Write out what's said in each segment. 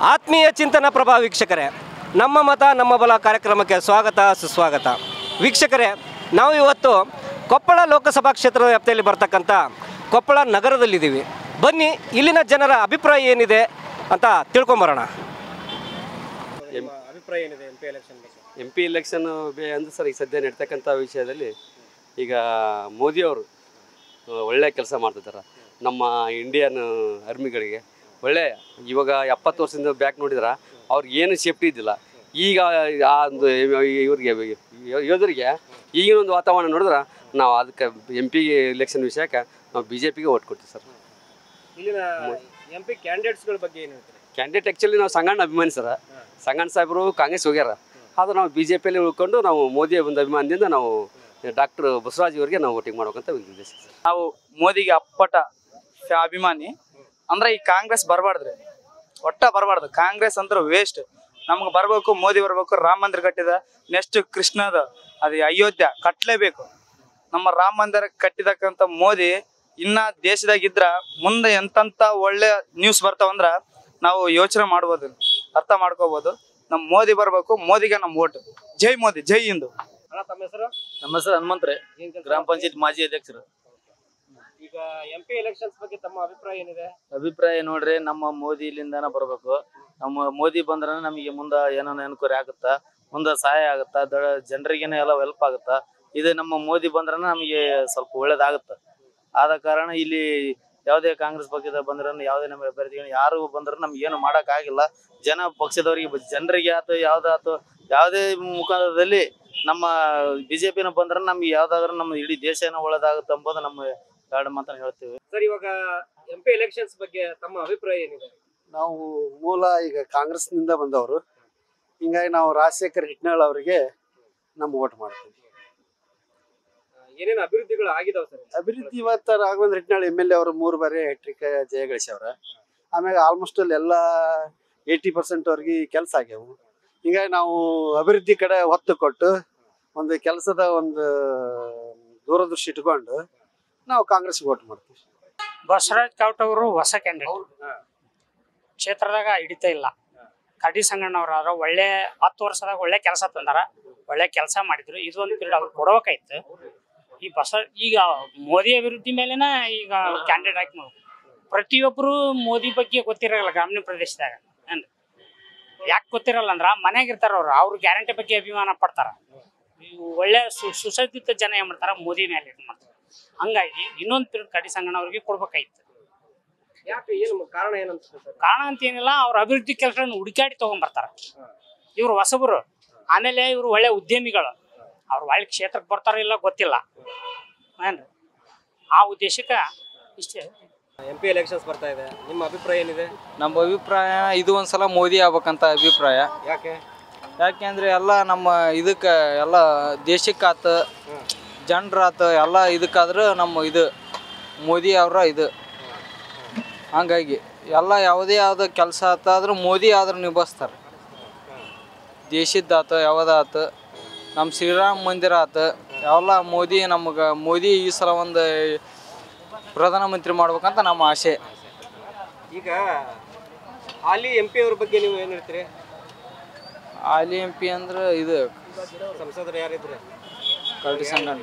ಆತ್ಮೀಯ ಚಿಂತನ ಪ್ರಭಾ ವೀಕ್ಷಕರೇ ನಮ್ಮ ಮತ ನಮ್ಮ ಬಲ ಕಾರ್ಯಕ್ರಮಕ್ಕೆ ಸ್ವಾಗತ ಸುಸ್ವಾಗತ ವೀಕ್ಷಕರೇ ನಾವು ಇವತ್ತು ಕೊಪ್ಪಳ ಲೋಕಸಭಾ ಕ್ಷೇತ್ರದ ವ್ಯಾಪ್ತಿಯಲ್ಲಿ ಬರ್ತಕ್ಕಂಥ ಕೊಪ್ಪಳ ನಗರದಲ್ಲಿದ್ದೀವಿ ಬನ್ನಿ ಇಲ್ಲಿನ ಜನರ ಅಭಿಪ್ರಾಯ ಏನಿದೆ ಅಂತ ತಿಳ್ಕೊಂಬರೋಣ ಅಭಿಪ್ರಾಯ ಏನಿದೆ M P election M P election ಅಂದ್ರೆ ಸರ್ ಈಗ ಸದ್ಯ ನಡ್ತಕ್ಕಂಥ ವಿಷಯದಲ್ಲಿ ಈಗ ಮೋದಿಯವರು ಒಳ್ಳೆ ಕೆಲಸ ಮಾಡ್ತಿದ್ದಾರೆ ನಮ್ಮ ಇಂಡಿಯನ್ ಆರ್ಮಿಗಳಿಗೆ ಒಳ್ಳೆ ಇವಾಗ ಎಪ್ಪತ್ತು ವರ್ಷದಿಂದ ಬ್ಯಾಕ್ ನೋಡಿದ್ರೆ ಅವ್ರಿಗೆ ಏನು ಸೇಫ್ಟಿ ಇದ್ದಿಲ್ಲ ಈಗ ಆ ಒಂದು ಇವ್ರಿಗೆ ಯೋಧರಿಗೆ ಈಗಿನ ಒಂದು ವಾತಾವರಣ ನೋಡಿದ್ರೆ ನಾವು ಅದಕ್ಕೆ ಎಂ ಪಿ ಎಲೆಕ್ಷನ್ ವಿಷಯಕ್ಕೆ ನಾವು ಬಿ ಜೆ ಪಿಗೆ ಓಟ್ ಕೊಡ್ತೀವಿ ಸರ್ ಇಲ್ಲಿನ ಎಂ ಪಿ ಕ್ಯಾಂಡಿಡೇಟ್ಸ್ಗಳ ಬಗ್ಗೆ ಏನು ಹೇಳ್ತಾರೆ ಕ್ಯಾಂಡಿಡೇಟ್ ಆ್ಯಕ್ಚುಲಿ ನಾವು ಸಂಗಣ್ಣ ಅಭಿಮಾನಿ ಸರ್ ಸಂಗಣ್ಣ ಸಾಹೇಬರು ಕಾಂಗ್ರೆಸ್ ಹೋಗ್ಯಾರ ಆದ್ರೆ ನಾವು ಬಿ ಜೆ ಪಿಯಲ್ಲಿ ಉಳ್ಕೊಂಡು ನಾವು ಮೋದಿ ಒಂದು ಅಭಿಮಾನದಿಂದ ನಾವು ಡಾಕ್ಟರ್ ಬಸವರಾಜ್ ಅವರಿಗೆ ನಾವು ವೋಟಿಂಗ್ ಮಾಡ್ಬೇಕಂತ ಒಂದು ಉದ್ದೇಶ ಸರ್ ನಾವು ಮೋದಿಗೆ ಅಪ್ಪಟ ಫ್ಯಾ- ಅಭಿಮಾನಿ ಅಂದ್ರೆ ಈ ಕಾಂಗ್ರೆಸ್ ಬರಬಾರ್ದ್ರಿ ಒಟ್ಟ ಬರಬಾರ್ದು ಕಾಂಗ್ರೆಸ್ ಅಂದ್ರೆ ವೇಸ್ಟ್ ನಮ್ಗೆ ಬರ್ಬೇಕು ಮೋದಿ ಬರ್ಬೇಕು ರಾಮ ಮಂದಿರ ಕಟ್ಟಿದ ನೆಕ್ಸ್ಟ್ ಕೃಷ್ಣದ ಅದು ಅಯೋಧ್ಯ ಕಟ್ಟಲೇಬೇಕು ನಮ್ಮ ರಾಮ ಮಂದಿರ ಕಟ್ಟಿದಕ್ಕಂತ ಮೋದಿ ಇನ್ನ ದೇಶದಾಗಿದ್ರ ಮುಂದೆ ಎಂತಂತ ಒಳ್ಳೆ ನ್ಯೂಸ್ ಬರ್ತಾವಂದ್ರ ನಾವು ಯೋಚನೆ ಮಾಡ್ಬೋದು ಅರ್ಥ ಮಾಡ್ಕೋಬಹುದು ನಮ್ ಮೋದಿ ಬರ್ಬೇಕು ಮೋದಿಗೆ ನಮ್ ಓಟ್ ಜೈ ಮೋದಿ ಜೈ ಹಿಂದು ಅಣ್ಣ ತಮ್ಮ ಹೆಸರು ನಮ್ಮ ಹೆಸರು ಹನುಮಂತ್ರೆ ಏನ್ ಕೆಲ್ಸ ಗ್ರಾಮ ಪಂಚಾಯತ್ ಮಾಜಿ ಅಧ್ಯಕ್ಷರು ಈಗ ಎಂ ಪಿ ಎಲೆಕ್ಷನ್ಸ್ ಬಗ್ಗೆ ತಮ್ಮ ಅಭಿಪ್ರಾಯ ಏನಿದೆ ಅಭಿಪ್ರಾಯ ನೋಡ್ರಿ ನಮ್ಮ ಮೋದಿ ಇಲ್ಲಿಂದಾನ ಬರ್ಬೇಕು ನಮ್ಮ ಮೋದಿ ಬಂದ್ರೆ ನಮಗೆ ಮುಂದ ಏನೋ ಅನುಕೂಲ ಆಗುತ್ತಾ ಮುಂದ ಸಹಾಯ ಆಗುತ್ತಾ ದೊಡ್ಡ ಜನರಿಗೇನೆ ಎಲ್ಲ ಹೆಲ್ಪ್ ಆಗುತ್ತಾ ಇದು ನಮ್ಮ ಮೋದಿ ಬಂದ್ರೆ ನಮಗೆ ಸ್ವಲ್ಪ ಒಳ್ಳೇದಾಗುತ್ತ ಆದ ಕಾರಣ ಇಲ್ಲಿ ಯಾವುದೇ ಕಾಂಗ್ರೆಸ್ ಪಕ್ಷದ ಬಂದ್ರೆ ಯಾವುದೇ ನಮ್ಮ ಅಭ್ಯರ್ಥಿಗಳು ಯಾರು ಬಂದ್ರೆ ನಮ್ಗೆ ಏನು ಮಾಡಕ್ ಆಗಿಲ್ಲ ಜನ ಪಕ್ಷದವರಿಗೆ ಬ- ಜನರಿಗೆ ಆತು ಯಾವ್ದಾತು ಯಾವುದೇ ಮುಖಾಂತರದಲ್ಲಿ ನಮ್ಮ ಬಿಜೆಪಿನ ಬಂದ್ರೆ ನಮ್ಗೆ ಯಾವ್ದಾದ್ರು ನಮ್ಮ ಇಡೀ ದೇಶನ ಒಳ್ಳೇದಾಗುತ್ತೆ ಎಂಬುದು ನಮ್ಮ ಎರಡು ಮಾತನ್ನ ಹೇಳ್ತೀವಿ ಸರ್ ಇವಾಗ ಎಂ ಪಿ ಎಲೆಕ್ಷನ್ಸ್ ಬಗ್ಗೆ ತಮ್ಮ ಅಭಿಪ್ರಾಯ ಏನಿದೆ ನಾವು ಮೂಲ ಈಗ ಕಾಂಗ್ರೆಸ್ನಿಂದ ಬಂದವರು ಹಿಂಗಾಗಿ ನಾವು ರಾಜಶೇಖರ್ ಹಿಟ್ನಾಳ್ ಅವರಿಗೆ ನಮ್ಮ ಓಟ್ ಮಾಡ್ತೀವಿ ಏನೇನು ಅಭಿವೃದ್ಧಿಗಳು ಆಗಿದಾವೆ ಸರ್ ಅಭಿವೃದ್ಧಿ ಇವತ್ತು Raghavendra Hitnal M L A ಅವರು ಮೂರು ಬಾರಿ ಹ್ಯಾಟ್ರಿಕ್ ಜಯ ಗಳಿಸ್ಯವ್ರ ಆಮ್ಯಾಗ ಆಲ್ಮೋಸ್ಟ್ ಅಲ್ಲಿ ಎಲ್ಲ ಏಯ್ಟಿ ಪರ್ಸೆಂಟ್ ಅವ್ರಿಗೆ ಕೆಲಸ ಆಗ್ಯಾವು ಹಿಂಗಾಗಿ ನಾವು ಅಭಿವೃದ್ಧಿ ಕಡೆ ಒತ್ತು ಕೊಟ್ಟು ಒಂದು ಕೆಲಸದ ಒಂದು ದೂರದೃಷ್ಟಿ ಇಟ್ಕೊಂಡು ನಾವು ಕಾಂಗ್ರೆಸ್ಗೆ ಓಟ್ ಮಾಡ್ತೀವಿ ಬಸವರಾಜ್ ಕಾವಟ್ ಅವರು ಹೊಸ ಕ್ಯಾಂಡಿಡೇಟ್ ಕ್ಷೇತ್ರದಾಗ ಹಿಡಿತಾ ಇಲ್ಲ ಕಡಿ ಸಂಗಣ್ಣವ್ರ ಒಳ್ಳೆ ಹತ್ತು ವರ್ಷದಾಗ ಒಳ್ಳೆ ಕೆಲಸ ತಂದಾರ ಒಳ್ಳೆ ಕೆಲಸ ಮಾಡಿದ್ರು ಇದು ಒಂದು ಪೀರಿಯಡ್ ಅವ್ರು ಕೊಡ್ಬೇಕಾಯ್ತು ಈ ಬಸ ಈಗ ಮೋದಿ ಅಭಿವೃದ್ಧಿ ಮೇಲೆನ ಈಗ ಕ್ಯಾಂಡಿಡೇಟ್ ಹಾಕಿ ಮಾಡ್ಬೇಕು ಪ್ರತಿಯೊಬ್ರು ಮೋದಿ ಬಗ್ಗೆ ಗೊತ್ತಿರಲ್ಲ ಗ್ರಾಮೀಣ ಪ್ರದೇಶದಾಗ ಏನ್ರಿ ಯಾಕೆ ಗೊತ್ತಿರಲ್ಲ ಅಂದ್ರ ಮನ್ಯಾಗ ಇರ್ತಾರ ಅವ್ರು ಅವ್ರ ಗ್ಯಾರಂಟಿ ಬಗ್ಗೆ ಅಭಿಮಾನ ಪಡ್ತಾರ ಇವು ಒಳ್ಳೆ ಸು ಸುಸಜ್ಜಿತ ಜನ ಏನ್ ಮಾಡ್ತಾರ ಮೋದಿ ಮೇಲೆ ಇದು ಮಾಡ್ತಾರ ಹಂಗಾಗಿ ಇನ್ನೊಂದು ಪೀರಿಯಡ್ ಕಡಿ ಸಂಗಣ್ಣ ಅವ್ರಿಗೆ ಕೊಡ್ಬೇಕಾಯ್ತು ಯಾಕೆ ಏನು ಕಾರಣ ಏನಂತ ಸರ್ ಕಾರಣ ಅಂತ ಏನಿಲ್ಲ ಅವ್ರ ಅಭಿವೃದ್ಧಿ ಕೆಲಸಗಳನ್ನು ಹುಡುಕಾಡಿ ತಗೊಂಡ್ಬರ್ತಾರ ಇವ್ರು ಹೊಸಬರು ಆಮೇಲೆ ಇವ್ರು ಒಳ್ಳೆ ಉದ್ಯಮಿಗಳು ಅವ್ರು ಒಳ್ಳೆ ಕ್ಷೇತ್ರಕ್ಕೆ ಬರ್ತಾರೋ ಇಲ್ಲ ಗೊತ್ತಿಲ್ಲ ಏನ್ರಿ ಆ ಉದ್ದೇಶಕ್ಕೆ ಇಷ್ಟೇ ಎಂ ಪಿ ಎಲೆಕ್ಷನ್ಸ್ ಬರ್ತಾ ಇದೆ ನಿಮ್ಮ ಅಭಿಪ್ರಾಯ ಏನಿದೆ ನಮ್ಮ ಅಭಿಪ್ರಾಯ ಇದು ಒಂದ್ಸಲ ಮೋದಿ ಆಗ್ಬೇಕಂತ ಅಭಿಪ್ರಾಯ ಯಾಕೆ ಯಾಕೆಂದ್ರೆ ಎಲ್ಲ ನಮ್ಮ ಇದಕ್ಕೆ ಎಲ್ಲ ದೇಶಕ್ಕಾತ ಜನರಾತ ಎಲ್ಲ ಇದಕ್ಕಾದ್ರೆ ನಮ್ಮ ಇದು ಮೋದಿ ಅವರ ಇದು ಹಂಗಾಗಿ ಎಲ್ಲ ಯಾವುದೇ ಯಾವ್ದು ಕೆಲಸ ಆತಾದ್ರೂ ಮೋದಿ ಆದ್ರೆ ನಿಭಾಯಿಸ್ತಾರೆ ದೇಶದ್ದಾತ ಯಾವುದಾತ ನಮ್ಮ ಶ್ರೀರಾಮ ಮಂದಿರ ಆತ ಎಲ್ಲ ಮೋದಿ ನಮಗೆ ಮೋದಿ ಈ ಸಲ ಒಂದು ಪ್ರಧಾನಮಂತ್ರಿ ಮಾಡ್ಬೇಕಂತ ನಮ್ಮ ಆಸೆ ಈಗ ಹಾಲಿ ಎಂ ಪಿ ಅವ್ರ ಬಗ್ಗೆ ನೀವು ಏನ್ ಹೇಳ್ತೀರಿ ಹಾಲಿ ಎಂ ಪಿ ಅಂದ್ರೆ ಇದು ಸಂಸದರು ಯಾರಿದ್ರೆ ಕರಡಿ ಸಂಗಣ್ಣ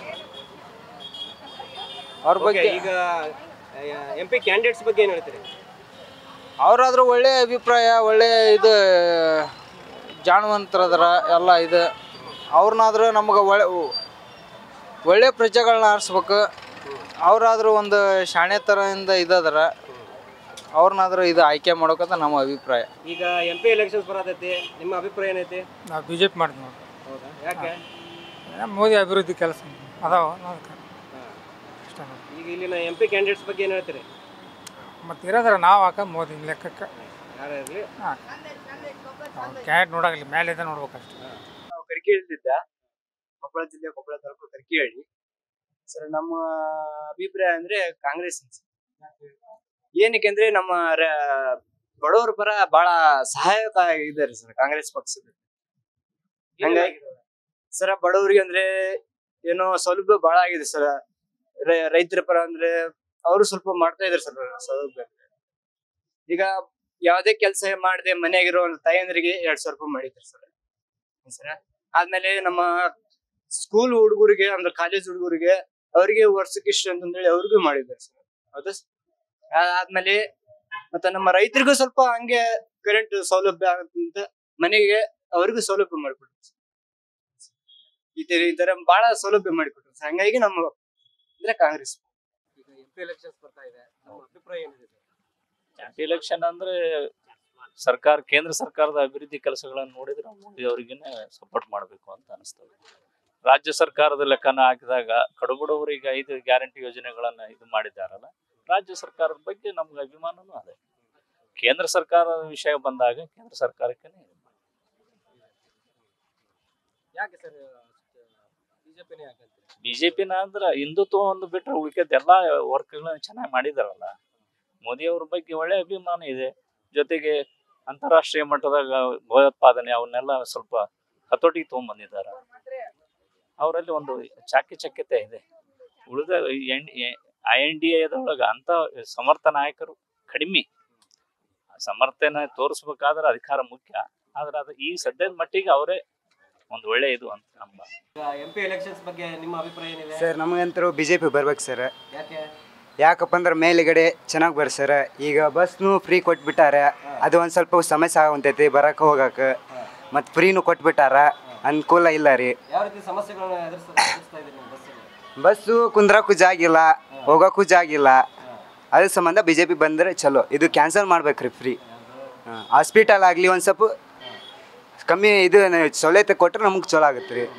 ಅವ್ರ ಬಗ್ಗೆ ಈಗ ಎಂ ಪಿ ಕ್ಯಾಂಡಿಡೇಟ್ಸ್ ಬಗ್ಗೆ ಏನ್ ಹೇಳ್ತೀರಿ ಅವ್ರಾದ್ರೂ ಒಳ್ಳೆ ಅಭಿಪ್ರಾಯ ಒಳ್ಳೆ ಇದು ಜಾಣವಂತರದ್ರ ಎಲ್ಲ ಇದು ಅವ್ರನ್ನಾದ್ರೂ ನಮ್ಗೆ ಒಳ್ಳೆ ಒಳ್ಳೆ ಪ್ರಜೆಗಳನ್ನ ಆರಿಸ್ಬೇಕು ಅವರಾದ್ರೂ ಒಂದು ಶಾಣೆ ಥರದಿಂದ ಇದದ್ರ ಅವ್ರನ್ನಾದ್ರೂ ಇದು ಆಯ್ಕೆ ಮಾಡೋಕಂತ ನಮ್ಮ ಅಭಿಪ್ರಾಯ ಈಗ ಎಂ ಪಿ ಎಲೆಕ್ಷನ್ಸ್ ಬರತೈತಿ ನಿಮ್ಮ ಅಭಿಪ್ರಾಯ ಏನೈತಿ ನಾವು ಬಿ ಜೆ ಪಿ ಮಾಡ್ತೀವಿ ನೋಡಿ ಹೌದಾ ಯಾಕೆ ಮೋದಿ ಅಭಿವೃದ್ಧಿ ಕೆಲಸ ಅದಾವ ಅದಕ್ಕೆ ಇಷ್ಟ ನೋಡಿ ಈಗ ಇಲ್ಲಿನ ಎಂ ಪಿ ಕ್ಯಾಂಡಿಡೇಟ್ಸ್ ಬಗ್ಗೆ ಏನ್ ಹೇಳ್ತೀರಿ ಮತ್ತು ಇರೋದ್ರ ನಾವು ಹಾಕ ಮೋದಿ ಲೆಕ್ಕಕ್ಕೆ ಯಾರೇ ಇರಲಿ ಕ್ಯಾಟ್ ನೋಡಾಗಲಿ ಮೇಲಿಂದ ನೋಡ್ಬೇಕಷ್ಟೆ ನಾವು ಕರಿಕೇಳಿದ್ದ ಕೊಪ್ಪಳ ಜಿಲ್ಲೆ ಕೊಪ್ಪಳ ತಾಲೂಕು ಕರಿಕೇಳಿ ಸರ್ ನಮ್ಮ ಅಭಿಪ್ರಾಯ ಅಂದ್ರೆ ಕಾಂಗ್ರೆಸ್ ಏನಕ್ಕೆ ಅಂದ್ರೆ ನಮ್ಮ ರ- ಬಡವರ ಪರ ಬಹಳ ಸಹಾಯಕ ಇದ್ದಾರೆ ಸರ್ ಕಾಂಗ್ರೆಸ್ ಪಕ್ಷದ ಹಂಗಾಗಿ ಸರ್ ಬಡವರಿಗೆ ಅಂದ್ರೆ ಏನೋ ಸೌಲಭ್ಯ ಬಹಳ ಆಗಿದೆ ಸರ್ ರೈತರ ಪರ ಅಂದ್ರೆ ಅವರು ಸ್ವಲ್ಪ ಮಾಡ್ತಾ ಇದಾರೆ ಸರ್ ಸೌಲಭ್ಯ ಈಗ ಯಾವ್ದೇ ಕೆಲಸ ಮಾಡದೆ ಮನೆಯಾಗಿರೋ ತಾಯಂದ್ರಿಗೆ ಎರಡ್ ಸಾವಿರ ರೂಪಾಯಿ ಮಾಡಿದ್ರು ಸರ್ ಸರ್ ಆದ್ಮೇಲೆ ನಮ್ಮ ಸ್ಕೂಲ್ ಹುಡುಗರಿಗೆ ಅಂದ್ರೆ ಕಾಲೇಜ್ ಹುಡುಗರಿಗೆ ಅವರಿಗೆ ವರ್ಷಕ್ಕೆ ಇಷ್ಟು ಅಂತಂದೇಳಿ ಅವ್ರಿಗೂ ಮಾಡಿದ್ದಾರೆ ಸರ್ ಹೌದಾ sir? ಆ- ಆದ್ಮೇಲೆ ಮತ್ತೆ ನಮ್ಮ ರೈತರಿಗೂ ಸ್ವಲ್ಪ ಹಂಗೆ ಕರೆಂಟ್ ಸೌಲಭ್ಯ ಆಗುತ್ತೆ ಅಂತ ಮನೆಗೆ ಅವ್ರಿಗೂ ಸೌಲಭ್ಯ ಮಾಡಿಕೊಟ್ರು sir. ಈ ತರ ಈ ತರ ಬಹಳ ಸೌಲಭ್ಯ ಮಾಡಿಕೊಟ್ರು sir. ಹಂಗಾಗಿ ನಮ್ಮ ಅಂದ್ರೆ ಕಾಂಗ್ರೆಸ್ ಈಗ ಎಂ ಪಿ ಎಲೆಕ್ಷನ್ಸ್ ಬರ್ತಾ ಇದೆ ನಮ್ಮ ಅಭಿಪ್ರಾಯ ಏನಿದೆ ಸರ್? ಎಲೆಕ್ಷನ್ ಅಂದ್ರೆ ಸರ್ಕಾರ ಕೇಂದ್ರ ಸರ್ಕಾರದ ಅಭಿವೃದ್ಧಿ ಕೆಲಸಗಳನ್ನು ನೋಡಿದ್ರೆ ಮೋದಿ ಅವರಿಗೇನೆ ಸಪೋರ್ಟ್ ಮಾಡಬೇಕು ಅಂತ ಅನಿಸ್ತದೆ ರಾಜ್ಯ ಸರ್ಕಾರದ ಲೆಕ್ಕನ ಹಾಕಿದಾಗ ಕಡುಬಡವರಿಗೆ ಐದು ಗ್ಯಾರಂಟಿ ಯೋಜನೆಗಳನ್ನ ಇದು ಮಾಡಿದ್ದಾರಲ್ಲ ರಾಜ್ಯ ಸರ್ಕಾರದ ಬಗ್ಗೆ ನಮ್ಗೆ ಅಭಿಮಾನನೂ ಅದೇ ಕೇಂದ್ರ ಸರ್ಕಾರದ ವಿಷಯ ಬಂದಾಗ ಕೇಂದ್ರ ಸರ್ಕಾರಕ್ಕೆ ಯಾಕೆ ಸರ್ ಬಿಜೆಪಿನೇ ಯಾಕೆ ಅಂತೀರಿ? ಬಿಜೆಪಿನ ಅಂದ್ರೆ ಹಿಂದುತ್ವ ಒಂದು ಬಿಟ್ರೆ ಉಳಿಕೆದ ಎಲ್ಲಾ ವರ್ಕ್ಗಳನ್ನ ಚೆನ್ನಾಗಿ ಮಾಡಿದಾರಲ್ಲ ಮೋದಿ ಅವ್ರ ಬಗ್ಗೆ ಒಳ್ಳೆ ಅಭಿಮಾನ ಇದೆ ಜೊತೆಗೆ ಅಂತಾರಾಷ್ಟ್ರೀಯ ಮಟ್ಟದಾಗ ಭಯೋತ್ಪಾದನೆ ಅವನ್ನೆಲ್ಲ ಸ್ವಲ್ಪ ಹತೋಟಿಗೆ ತಗೊಂಡ್ಬಂದಿದ್ದಾರೆ ಅವರಲ್ಲಿ ಒಂದು ಚಾಕಚಕ್ಯತೆ ಇದೆ ಉಳಿದ ಐ ಎನ್ ಡಿ ಎದೊಳಗೆ ಅಂತ ಸಮರ್ಥ ನಾಯಕರು ಕಡಿಮೆ ಸಮರ್ಥನೆ ತೋರಿಸ್ಬೇಕಾದ್ರೆ ಅಧಿಕಾರ ಮುಖ್ಯ ಆದ್ರೆ ಅದು ಈ ಸದ್ಯದ ಮಟ್ಟಿಗೆ ಅವರೇ ಒಂದು ಒಳ್ಳೆ ಇದು ಅಂತ ನಮ್ಮ ಈಗ ಎಂ ಪಿ ಎಲೆಕ್ಷನ್ಸ್ ಬಗ್ಗೆ ನಿಮ್ಮ ಅಭಿಪ್ರಾಯ ಏನಿದೆ ಸರ್ ನಮಗಂತರೂ ಬಿ ಜೆ ಪಿ ಬರ್ಬೇಕು ಸರ್ ಯಾಕೆ ಯಾಕಪ್ಪ ಅಂದ್ರೆ ಮೇಲುಗಡೆ ಚೆನ್ನಾಗಿ ಬರ್ರಿ ಸರ್ ಈಗ ಬಸ್ನು ಫ್ರೀ ಕೊಟ್ಬಿಟ್ಟಾರೆ ಅದು ಒಂದು ಸ್ವಲ್ಪ ಸಮಸ್ಯೆ ಆಗುಂತೈತಿ ಬರಕ್ಕೆ ಹೋಗಕ್ಕೆ ಮತ್ತು ಫ್ರೀನು ಕೊಟ್ಬಿಟ್ಟಾರ ಅನುಕೂಲ ಇಲ್ಲ ರೀ ಯಾವ ರೀತಿ ಸಮಸ್ಯೆಗಳನ್ನ ಎದುರಿಸ ಎದುರಿಸ್ತಾ ಇದ್ದೀರಿ ನೀವು ಬಸ್ಸಲ್ಲಿ ಬಸ್ಸು ಕುಂದ್ರಕ್ಕೂ ಜಾಗಿಲ್ಲ ಹೋಗೋಕ್ಕೂ ಜಾಗಿಲ್ಲ ಅದ್ರ ಸಂಬಂಧ ಬಿ ಜೆ ಪಿ ಬಂದರೆ ಚಲೋ ಇದು ಕ್ಯಾನ್ಸಲ್ ಮಾಡ್ಬೇಕ್ರಿ ಫ್ರೀ ಹಾಸ್ಪಿಟಲ್ ಆಗಲಿ ಒಂದು ಸ್ವಲ್ಪ ಕಮ್ಮಿ ಇದು ಸೌಲಭ್ಯ ಕೊಟ್ರೆ ನಮ್ಗೆ ಚಲೋ ಆಗುತ್ತೆ ರೀ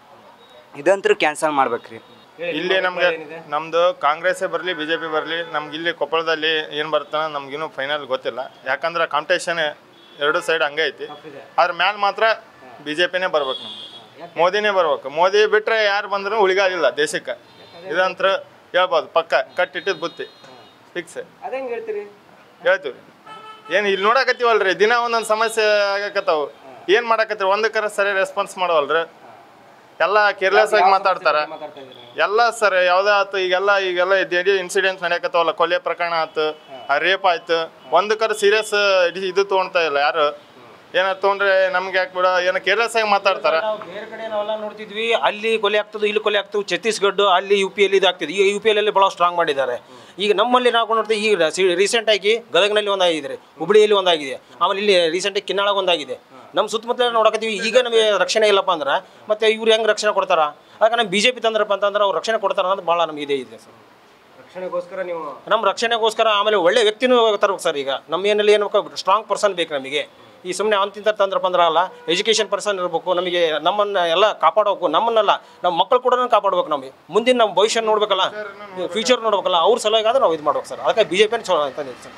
ಇದಂತೂ ಕ್ಯಾನ್ಸಲ್ ಮಾಡ್ಬೇಕ್ರಿ ಇಲ್ಲಿ ನಮ್ಗೆ ನಮ್ದು ಕಾಂಗ್ರೆಸ್ಸೇ ಬರಲಿ ಬಿ ಜೆ ಪಿ ಬರಲಿ ನಮ್ಗೆ ಇಲ್ಲಿ ಕೊಪ್ಪಳದಲ್ಲಿ ಏನು ಬರ್ತಾನೆ ನಮ್ಗಿನ್ನೂ ಫೈನಲ್ ಗೊತ್ತಿಲ್ಲ ಯಾಕಂದ್ರೆ ಕಾಂಪಿಟೇಷನ್ ಎರಡು ಸೈಡ್ ಹಂಗೆ ಐತಿ ಅದ್ರ ಮ್ಯಾಲ ಮಾತ್ರ ಬಿ ಜೆ ಪಿನೇ ಬರ್ಬೇಕು ನಮ್ಗೆ ಮೋದಿನೇ ಬರ್ಬೇಕು ಮೋದಿ ಬಿಟ್ರೆ ಯಾರು ಬಂದ್ರೂ ಉಳಿಗಾಲಿಲ್ಲ ದೇಶಕ್ಕೆ ಇದಂತ್ರ ಹೇಳ್ಬೋದು ಪಕ್ಕ ಕಟ್ಟಿಟ್ಟಿದ್ದು ಬುತ್ತಿ ಫಿಕ್ಸ್ ಅದೇಂಗ್ ಹೇಳ್ತೀರಿ ಹೇಳ್ತೀವಿ ಏನು ಇಲ್ಲಿ ನೋಡಕತ್ತೀವಲ್ರಿ ದಿನ ಒಂದೊಂದು ಸಮಸ್ಯೆ ಆಗಕತ್ತಾವು ಏನು ಮಾಡಕತ್ತೀವಿ ಒಂದಕ್ಕರ ಸರಿ ರೆಸ್ಪಾನ್ಸ್ ಮಾಡವಲ್ರಿ ಎಲ್ಲ ಕೇರ್ಲೆಸ್ ಆಗಿ ಮಾತಾಡ್ತಾರ ಮಾತಾಡ್ತಾ ಇದ್ದೀರಿ ಎಲ್ಲ ಸರ್ ಯಾವ್ದೇ ಆತು ಈಗೆಲ್ಲ ಈಗೆಲ್ಲ ಇನ್ಸಿಡೆಂಟ್ಸ್ ನಡೆಯಕತ್ತಾವಲ್ಲ ಕೊಲೆ ಪ್ರಕರಣ ಆತು ರೇಪ್ ಆಯ್ತು ಒಂದಕ್ಕರ ಸೀರಿಯಸ್ ಇದು ತೊಗೊಳ್ತಾ ಇಲ್ಲ ಯಾರು ಏನಾರು ತೊಗೊಂಡ್ರೆ ನಮ್ಗೆ ಯಾಕೆ ಬಿಡ ಏನೋ ಕೇರ್ಲೆಸ್ ಆಗಿ ಮಾತಾಡ್ತಾರ ನಾವು ಬೇರೆ ಕಡೆ ನಾವೆಲ್ಲ ನೋಡ್ತಿದ್ವಿ ಅಲ್ಲಿ ಕೊಲೆ ಆಗ್ತದೆ ಇಲ್ಲಿ ಕೊಲೆ ಆಗ್ತದೆ ಛತ್ತೀಸ್ಗಢ ಅಲ್ಲಿ ಯು ಪಿ ಅಲ್ಲಿ ಇದಾಗ್ತದೆ ಈಗ ಯು ಪಿ ಅಲ್ಲಿ ಭಾಳ ಸ್ಟ್ರಾಂಗ್ ಮಾಡಿದ್ದಾರೆ ಈಗ ನಮ್ಮಲ್ಲಿ ನಾವು ನೋಡ್ತೀವಿ ಈಗ ರೀಸೆಂಟ್ ಆಗಿ ಗದಗನಲ್ಲಿ ಒಂದಾಗಿದೆ ಹುಬ್ಳಿಯಲ್ಲಿ ಒಂದಾಗಿದೆ ಆಮೇಲೆ ಇಲ್ಲಿ ರೀಸೆಂಟ್ ಆಗಿ ಕಿನ್ನಾಳಾಗ ಒಂದಾಗಿದೆ ನಮ್ಮ ಸುತ್ತಮುತ್ತಲ ನೋಡಕತ್ತೀವಿ ಈಗ ನಮಗೆ ರಕ್ಷಣೆ ಇಲ್ಲಪ್ಪ ಅಂದ್ರೆ ಮತ್ತೆ ಇವ್ರು ಹೆಂಗೆ ರಕ್ಷಣೆ ಕೊಡ್ತಾರ ಆಗ ನಮ್ಮ ಬಿ ಜೆ ಪಿ ತಂದ್ರಪ್ಪ ಅಂತಂದ್ರೆ ಅವ್ರು ರಕ್ಷಣೆ ಕೊಡ್ತಾರ ಅನ್ನೋದು ಭಾಳ ನಮಗೆ ಇದೆ ಇದೆ ಸರ್ ರಕ್ಷಣೆಗೋಸ್ಕರ ನೀವು ನಮ್ಮ ರಕ್ಷಣೆಗೋಸ್ಕರ ಆಮೇಲೆ ಒಳ್ಳೆ ವ್ಯಕ್ತಿನೂ ತರ್ಬೇಕು ಸರ್ ಈಗ ನಮ್ಮ ಏನಲ್ಲಿ ಏನು ಸ್ಟ್ರಾಂಗ್ ಪರ್ಸನ್ ಬೇಕು ನಮಗೆ ಈ ಸುಮ್ಮನೆ ಅಂತಿಂತ ತಂದ್ರಪ್ಪ ಅಂದ್ರೆ ಅಲ್ಲ ಎಜುಕೇಷನ್ ಪರ್ಸನ್ ಇರಬೇಕು ನಮಗೆ ನಮ್ಮನ್ನ ಎಲ್ಲ ಕಾಪಾಡಬೇಕು ನಮ್ಮನ್ನೆಲ್ಲ ನಮ್ಮ ಮಕ್ಕಳು ಕೂಡ ಕಾಪಾಡ್ಬೇಕು ನಮಗೆ ಮುಂದಿನ ನಮ್ಮ ಭವಿಷ್ಯ ನೋಡ್ಬೇಕಲ್ಲ ಫ್ಯೂಚರ್ ನೋಡ್ಬೇಕಲ್ಲ ಅವ್ರ ಸಲುವಾಗಿ ಆದ್ರೆ ನಾವು ಇದು ಮಾಡ್ಬೇಕು ಸರ್ ಅದಕ್ಕೆ ಬಿ ಜೆ ಪಿನ ಚಲೋ ಅಂತ ಸರ್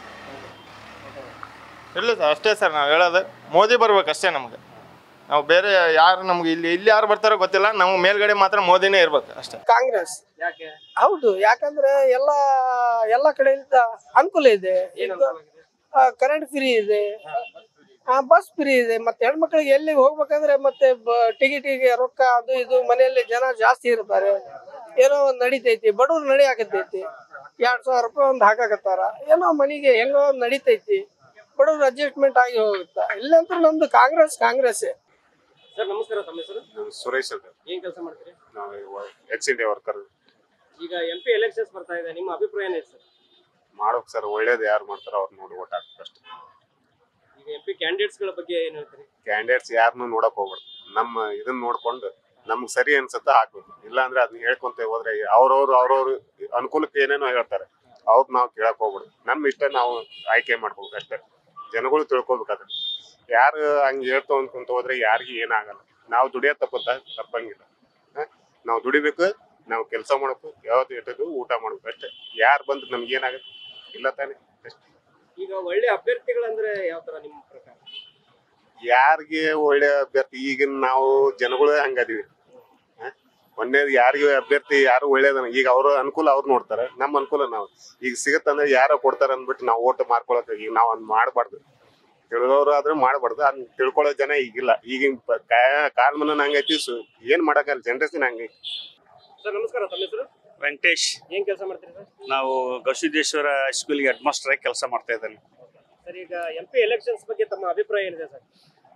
ಇಲ್ಲ ಸರ್ ಅಷ್ಟೇ ಸರ್ ನಾವು ಹೇಳೋದು ಮೋದಿ ಬರ್ಬೇಕು ಅಷ್ಟೇ ನಮ್ಗೆ ನಾವು ಬೇರೆ ಯಾರು ನಮ್ಗೆ ಇಲ್ಲಿ ಇಲ್ಲಿ ಯಾರು ಬರ್ತಾರೋ ಗೊತ್ತಿಲ್ಲ ನಮ್ಗೆ ಮೇಲ್ಗಡೆ ಮಾತ್ರ ಮೋದಿನೇ ಇರ್ಬೇಕು ಅಷ್ಟೇ ಕಾಂಗ್ರೆಸ್ ಯಾಕೆ ಹೌದು ಯಾಕಂದ್ರೆ ಎಲ್ಲ ಎಲ್ಲ ಕಡೆಯಿಂದ ಅನುಕೂಲ ಇದೆ ಕರೆಂಟ್ ಫ್ರೀ ಇದೆ ಬಸ್ ಫ್ರೀ ಇದೆ ಮತ್ತೆ ಹೆಣ್ಮಕ್ಳಿಗೆ ಎಲ್ಲಿ ಹೋಗ್ಬೇಕಂದ್ರೆ ಮತ್ತೆ ಟಿಕೆಟಿಗೆ ರೊಕ್ಕ ಅದು ಇದು ಮನೆಯಲ್ಲಿ ಜನ ಜಾಸ್ತಿ ಇರ್ತಾರೆ ಏನೋ ಒಂದ್ ನಡಿತೈತಿ ಬಡವ್ರು ನಡಿ ಆಗತೈತಿ ಎರಡ್ ಸಾವಿರ ರೂಪಾಯಿ ಒಂದ್ ಹಾಕಾಕತ್ತಾರ ಏನೋ ಮನೆಗೆ ಹೆಂಗೋ ಒಂದ್ ನಡಿತೈತಿ ಬಡವ್ರು ಅಡ್ಜಸ್ಟ್ಮೆಂಟ್ ಆಗಿ ಹೋಗುತ್ತಾ ಇಲ್ಲಂತೂ ನಮ್ದು ಕಾಂಗ್ರೆಸ್ ಕಾಂಗ್ರೆಸ್ ಸರ್ ನಮಸ್ಕಾರ ತಮ್ಮ ಹೆಸರು ಸುರೇಶ್ ಅಂತ ಏನ್ ಕೆಲಸ ಮಾಡ್ತೀರಿ ನಾವು ಎಕ್ಸ್ ಇಂಡಿಯಾ ವರ್ಕರ್ ಈಗ ಎಂ ಪಿ ಎಲೆಕ್ಷನ್ಸ್ ಬರ್ತಾ ಇದೆ ನಿಮ್ಮ ಅಭಿಪ್ರಾಯ ಏನಿದೆ ಸರ್ ಮಾಡ್ಬೇಕು ಸರ್ ಒಳ್ಳೇದು ಯಾರು ಮಾಡ್ತಾರೋ ಅವ್ರು ನೋಡಿ ಓಟ್ ಹಾಕ್ಬೇಕು ಅಷ್ಟೇ ಈಗ ಎಂ ಪಿ ಕ್ಯಾಂಡಿಡೇಟ್ಸ್ಗಳ ಬಗ್ಗೆ ಏನ್ ಹೇಳ್ತೀರಿ ಕ್ಯಾಂಡಿಡೇಟ್ಸ್ ಯಾರನ್ನೂ ನೋಡಕ್ ಹೋಗ್ಬಾರ್ದು ನಮ್ಮ ಇದನ್ನ ನೋಡ್ಕೊಂಡು ನಮ್ಗೆ ಸರಿ ಅನ್ಸುತ್ತೆ ಹಾಕ್ಬೇಕು ಇಲ್ಲ ಅಂದ್ರೆ ಅದನ್ನ ಹೇಳ್ಕೊಂತ ಹೋದ್ರೆ ಅವ್ರವ್ರು ಅವ್ರವ್ರು ಅನುಕೂಲಕ್ಕೆ ಏನೇನೋ ಹೇಳ್ತಾರೆ ಅವ್ರು ನಾವು ಕೇಳಕ್ ಹೋಗ್ಬಿಡ್ದು ನಮ್ಮ ಇಷ್ಟ ನಾವು ಆಯ್ಕೆ ಮಾಡ್ಕೋಬೇಕು ಅಷ್ಟೇ ಜನಗಳು ತಿಳ್ಕೊಬೇಕಾದ್ರೆ ಯಾರು ಹಂಗೆ ಹೇಳ್ತಾ ಅನ್ಕೊಂತ ಹೋದ್ರೆ ಯಾರಿಗೂ ಏನಾಗಲ್ಲ ನಾವು ದುಡಿಯೋದ್ ತಪ್ಪುತ್ತ ತಪ್ಪಂಗಿಲ್ಲ ಹ? ನಾವು ದುಡಿಬೇಕು ನಾವು ಕೆಲಸ ಮಾಡ್ಬೇಕು ಯಾವತ್ತು ಇಟ್ಟದ್ದು ಊಟ ಮಾಡ್ಬೇಕು ಅಷ್ಟೇ ಯಾರು ಬಂದು ನಮ್ಗೆ ಏನಾಗುತ್ತೆ ಇಲ್ಲ ತಾನೆ ಅಷ್ಟೇ ಈಗ ಒಳ್ಳೆ ಅಭ್ಯರ್ಥಿಗಳಂದ್ರೆ ಯಾವ ತರ ನಿಮ್ಮ ಪ್ರಕಾರ ಯಾರಿಗೆ ಒಳ್ಳೆ ಅಭ್ಯರ್ಥಿ ಈಗಿನ ನಾವು ಜನಗಳು ಹಂಗದೀವಿ ಒಂದೇದು ಯಾರಿಗೆ ಅಭ್ಯರ್ಥಿ ಯಾರು ಒಳ್ಳೇದ ಈಗ ಅವ್ರ ಅನುಕೂಲ ಅವ್ರು ನೋಡ್ತಾರೆ ನಮ್ಮ ಅನುಕೂಲ ನಾವು ಈಗ ಸಿಗತ್ತಂದ್ರೆ ಯಾರೋ ಕೊಡ್ತಾರ ಅಂದ್ಬಿಟ್ಟು ನಾವು ಓಟ್ ಮಾರ್ಕೊಳಕ್ ಈಗ ನಾವು ಅದ್ ಮಾಡಬಾರ್ದು ತಿಳಿದವ್ರು ಆದ್ರೆ ಮಾಡಬಾರ್ದು ಅದ್ ತಿಳ್ಕೊಳ್ಳೋ ಜನ ಈಗಿಲ್ಲ ಈಗಿನ ಪ- ಕಾ- ಕಾಲಮಾನ ಹಂಗೈತಿ ಸು ಏನ್ ಮಾಡಕ್ಕಲ್ಲ ಜನರೇಷನ್ ಹಂಗೈತಿ ಸರ್ ನಮಸ್ಕಾರ ತಮ್ಮ ಹೆಸರು ವೆಂಕಟೇಶ್ ಏನ್ ಕೆಲಸ ಮಾಡ್ತೀರಿ ಸರ್ ನಾವು ಗವಿಸಿದ್ದೇಶ್ವರ ಸ್ಕೂಲ್ಗೆ ಹೆಡ್ ಮಾಸ್ಟರ್ ಆಗಿ ಕೆಲಸ ಮಾಡ್ತಾ ಇದ್ದೇನೆ ಸರ್ ಈಗ ಎಂ ಪಿ ಎಲೆಕ್ಷನ್ಸ್ ಬಗ್ಗೆ ತಮ್ಮ ಅಭಿಪ್ರಾಯ ಏನಿದೆ ಸರ್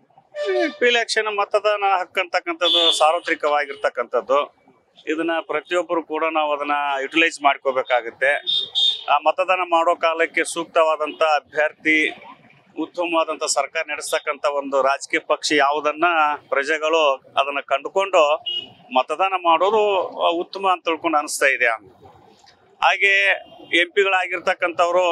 ಇಲೆಕ್ಷನ್ ಮತದಾನ ಹಕ್ಕು ಅಂತಕ್ಕಂಥದ್ದು ಸಾರ್ವತ್ರಿಕವಾಗಿರ್ತಕ್ಕಂಥದ್ದು ಇದನ್ನ ಪ್ರತಿಯೊಬ್ಬರು ಕೂಡ ನಾವು ಅದನ್ನ ಯುಟಿಲೈಸ್ ಮಾಡ್ಕೋಬೇಕಾಗುತ್ತೆ ಆ ಮತದಾನ ಮಾಡೋ ಕಾಲಕ್ಕೆ ಸೂಕ್ತವಾದಂಥ ಅಭ್ಯರ್ಥಿ ಉತ್ತಮವಾದಂಥ ಸರ್ಕಾರ ನಡೆಸ್ತಕ್ಕಂಥ ಒಂದು ರಾಜಕೀಯ ಪಕ್ಷ ಯಾವುದನ್ನ ಪ್ರಜೆಗಳು ಅದನ್ನ ಕಂಡುಕೊಂಡು ಮತದಾನ ಮಾಡೋದು ಆ, ಉತ್ತಮ ಅಂತ ತಿಳ್ಕೊಂಡು ಅನಿಸ್ತಾ ಇದೆ ಹಾಗೆ ಎಂ ಪಿಗಳಾಗಿರ್ತಕ್ಕಂಥವ್ರು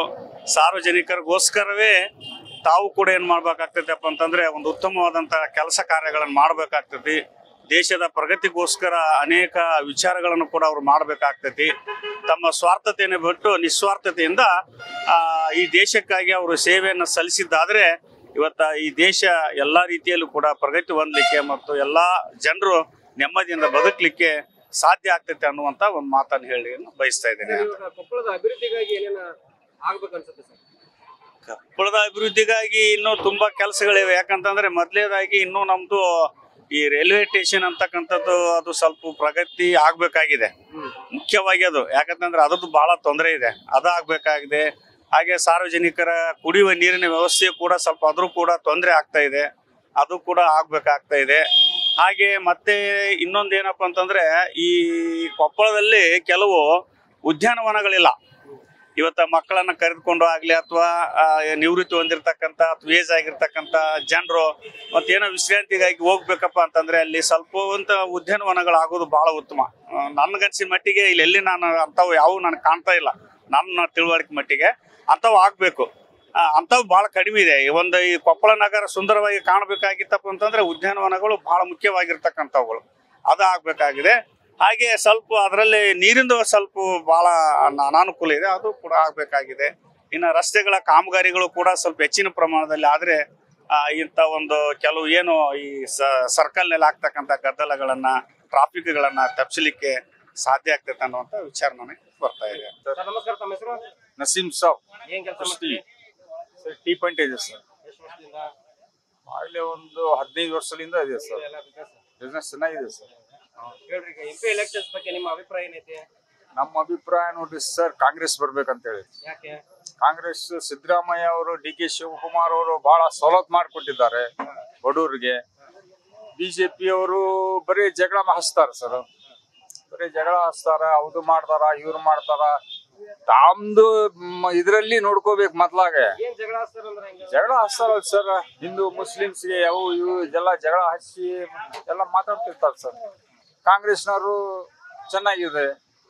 ಸಾರ್ವಜನಿಕರಿಗೋಸ್ಕರವೇ ತಾವು ಕೂಡ ಏನು ಮಾಡ್ಬೇಕಾಗ್ತೈತಪ್ಪ ಅಂತಂದ್ರೆ ಒಂದು ಉತ್ತಮವಾದಂಥ ಕೆಲಸ ಕಾರ್ಯಗಳನ್ನು ಮಾಡಬೇಕಾಗ್ತೈತಿ ದೇಶದ ಪ್ರಗತಿಗೋಸ್ಕರ ಅನೇಕ ವಿಚಾರಗಳನ್ನು ಕೂಡ ಅವ್ರು ಮಾಡಬೇಕಾಗ್ತೈತಿ ತಮ್ಮ ಸ್ವಾರ್ಥತೆಯನ್ನು ಬಿಟ್ಟು ನಿಸ್ವಾರ್ಥತೆಯಿಂದ ಆ, ಈ ದೇಶಕ್ಕಾಗಿ ಅವರು ಸೇವೆಯನ್ನು ಸಲ್ಲಿಸಿದ್ದಾದ್ರೆ ಇವತ್ತ ಈ ದೇಶ ಎಲ್ಲಾ ರೀತಿಯಲ್ಲೂ ಕೂಡ ಪ್ರಗತಿ ಹೊಂದಲಿಕ್ಕೆ ಮತ್ತು ಎಲ್ಲಾ ಜನರು ನೆಮ್ಮದಿಯಿಂದ ಬದುಕಲಿಕ್ಕೆ ಸಾಧ್ಯ ಆಗ್ತೈತೆ ಅನ್ನುವಂತ ಒಂದು ಮಾತನ್ನು ಹೇಳಿ ಬಯಸ್ತಾ ಇದ್ದೇನೆ ಇವಾಗ ಕೊಪ್ಪಳದ ಅಭಿವೃದ್ಧಿಗಾಗಿ ಏನೇನ ಆಗ್ಬೇಕು ಅನ್ಸುತ್ತೆ ಸರ್ ಕೊಪ್ಪಳದ ಅಭಿವೃದ್ಧಿಗಾಗಿ ಇನ್ನೂ ತುಂಬಾ ಕೆಲಸಗಳಿವೆ ಯಾಕಂತಂದ್ರೆ ಮೊದಲೇದಾಗಿ ಇನ್ನೂ ನಮ್ದು ಈ ರೈಲ್ವೆ ಸ್ಟೇಷನ್ ಅಂತಕ್ಕಂಥದ್ದು ಅದು ಸ್ವಲ್ಪ ಪ್ರಗತಿ ಆಗ್ಬೇಕಾಗಿದೆ ಮುಖ್ಯವಾಗಿ ಅದು ಯಾಕಂತಂದ್ರೆ ಅದರದ್ದು ಬಹಳ ತೊಂದರೆ ಇದೆ ಅದು ಆಗ್ಬೇಕಾಗಿದೆ ಹಾಗೆ ಸಾರ್ವಜನಿಕರ ಕುಡಿಯುವ ನೀರಿನ ವ್ಯವಸ್ಥೆ ಕೂಡ ಸ್ವಲ್ಪ ಅದ್ರೂ ಕೂಡ ತೊಂದರೆ ಆಗ್ತಾ ಇದೆ ಅದು ಕೂಡ ಆಗ್ಬೇಕಾಗ್ತಾ ಇದೆ ಹಾಗೆ ಮತ್ತೆ ಇನ್ನೊಂದು ಏನಪ್ಪಾ ಅಂತಂದ್ರೆ ಈ ಕೊಪ್ಪಳದಲ್ಲಿ ಕೆಲವು ಉದ್ಯಾನವನಗಳಿಲ್ಲ ಇವತ್ತ ಮಕ್ಕಳನ್ನ ಕರೆದುಕೊಂಡು ಆಗ್ಲಿ ಅಥವಾ ನಿವೃತ್ತಿ ಹೊಂದಿರತಕ್ಕಂತ ಅಥವಾ ಏಜ್ ಆಗಿರ್ತಕ್ಕಂತ ಜನರು ಮತ್ತೇನೋ ವಿಶ್ರಾಂತಿಗಾಗಿ ಹೋಗ್ಬೇಕಪ್ಪ ಅಂತಂದ್ರೆ ಅಲ್ಲಿ ಸ್ವಲ್ಪ ಅಂತ ಉದ್ಯಾನವನಗಳಾಗೋದು ಬಹಳ ಉತ್ತಮ ಆ, ನನ್ಗನ್ಸಿದ ಮಟ್ಟಿಗೆ ಇಲ್ಲಿ ಎಲ್ಲಿ ನಾನು ಅಂಥವು ಯಾವ ನನಗೆ ಕಾಣ್ತಾ ಇಲ್ಲ ನನ್ನ ತಿಳುವಳಿಕೆ ಮಟ್ಟಿಗೆ ಅಂಥವು ಆಗ್ಬೇಕು ಆ, ಅಂಥವು ಬಹಳ ಕಡಿಮೆ ಇದೆ ಈ ಒಂದು ಈ ಕೊಪ್ಪಳ ನಗರ ಸುಂದರವಾಗಿ ಕಾಣಬೇಕಾಗಿತ್ತಪ್ಪ ಅಂತಂದ್ರೆ ಉದ್ಯಾನವನಗಳು ಬಹಳ ಮುಖ್ಯವಾಗಿರ್ತಕ್ಕಂಥವುಗಳು ಅದು ಆಗ್ಬೇಕಾಗಿದೆ ಹಾಗೆ ಸ್ವಲ್ಪ ಅದರಲ್ಲಿ ನೀರಿಂದು ಸ್ವಲ್ಪ ಬಹಳ ಅನ- ಅನಾನುಕೂಲ ಇದೆ ಅದು ಕೂಡ ಆಗ್ಬೇಕಾಗಿದೆ ಇನ್ನು ರಸ್ತೆಗಳ ಕಾಮಗಾರಿಗಳು ಕೂಡ ಸ್ವಲ್ಪ ಹೆಚ್ಚಿನ ಪ್ರಮಾಣದಲ್ಲಿ ಆದ್ರೆ ಆ, ಇಂಥ ಒಂದು ಕೆಲವು ಏನು ಈ ಸರ್ಕಲ್ ನಲ್ಲಿ ಆಗ್ತಕ್ಕಂಥ ಗದ್ದಲಗಳನ್ನ ಟ್ರಾಫಿಕ್ಗಳನ್ನ ತಪ್ಪಿಸಲಿಕ್ಕೆ ಸಾಧ್ಯ ಆಗ್ತೈತೆ ಅನ್ನುವಂಥ ವಿಚಾರ ನನಗೆ ಬರ್ತಾ ಇದೆ ಸರ್ ನಮಸ್ಕಾರ ತಮ್ಮ ಹೆಸರು ನಸೀಮ್ ಸಾಬ್ ಏನ್ ಕೆಲಸ ಟೀ ಮಾಡ್ತೀರಿ ಸರ್ ಟೀ ಪಾಯಿಂಟ್ ಇದೆ ಸರ್ ಎಷ್ಟು ವರ್ಷದಿಂದ ಆಗಲೇ ಒಂದು ಹದಿನೈದು ವರ್ಷದಿಂದ ಇದೆ ಸರ್ ಎಲ್ಲ business? ಬಿಸ್ನೆಸ್ ಚೆನ್ನಾಗಿದೆ ಸರ್ ಹೇಳ್ರಿ ಈಗ ಎಂ ಪಿ ಎಲೆಕ್ಷನ್ಸ್ ಬಗ್ಗೆ ನಿಮ್ಮ ಅಭಿಪ್ರಾಯ ಏನೈತಿ ನಮ್ಮ ಅಭಿಪ್ರಾಯ ನೋಡ್ರಿ ಸರ್ ಕಾಂಗ್ರೆಸ್ ಬರ್ಬೇಕಂತ ಹೇಳಿ ಯಾಕೆ ಕಾಂಗ್ರೆಸ್ ಸಿದ್ದರಾಮಯ್ಯ ಅವರು ಡಿ ಕೆ ಶಿವಕುಮಾರ್ ಅವರು ಬಹಳ ಸವಲತ್ತು ಮಾಡಿಕೊಟ್ಟಿದ್ದಾರೆ ಬಡವರಿಗೆ ಬಿಜೆಪಿ ಅವರು ಬರೀ ಜಗಳ ಹಚ್ತಾರ ಸರ್ ಬರೀ ಜಗಳ ಹಚ್ತಾರ ಅವ್ದು ಮಾಡ್ತಾರ ಇವ್ರು ಮಾಡ್ತಾರ ತಾಮ್ದು ಮ್- ಇದ್ರಲ್ಲಿ ನೋಡ್ಕೋಬೇಕು ಮೊದ್ಲಾಗೆ ಏನ್ ಜಗಳ ಹಚ್ತಾರ ಅಂದ್ರೆ ಹೆಂಗ ಜಗಳ ಹಚ್ತಾರಲ್ಲ ಸರ್ ಹಿಂದೂ ಮುಸ್ಲಿಮ್ಸ್ಗೆ ಅವು ಇವು ಇದೆಲ್ಲ ಜಗಳ ಹಚ್ಚಿ ಎಲ್ಲ ಮಾತಾಡ್ತಿರ್ತಾರೆ ಸರ್ ಕಾಂಗ್ರೆಸ್ನವರು ಚೆನ್ನಾಗಿದೆ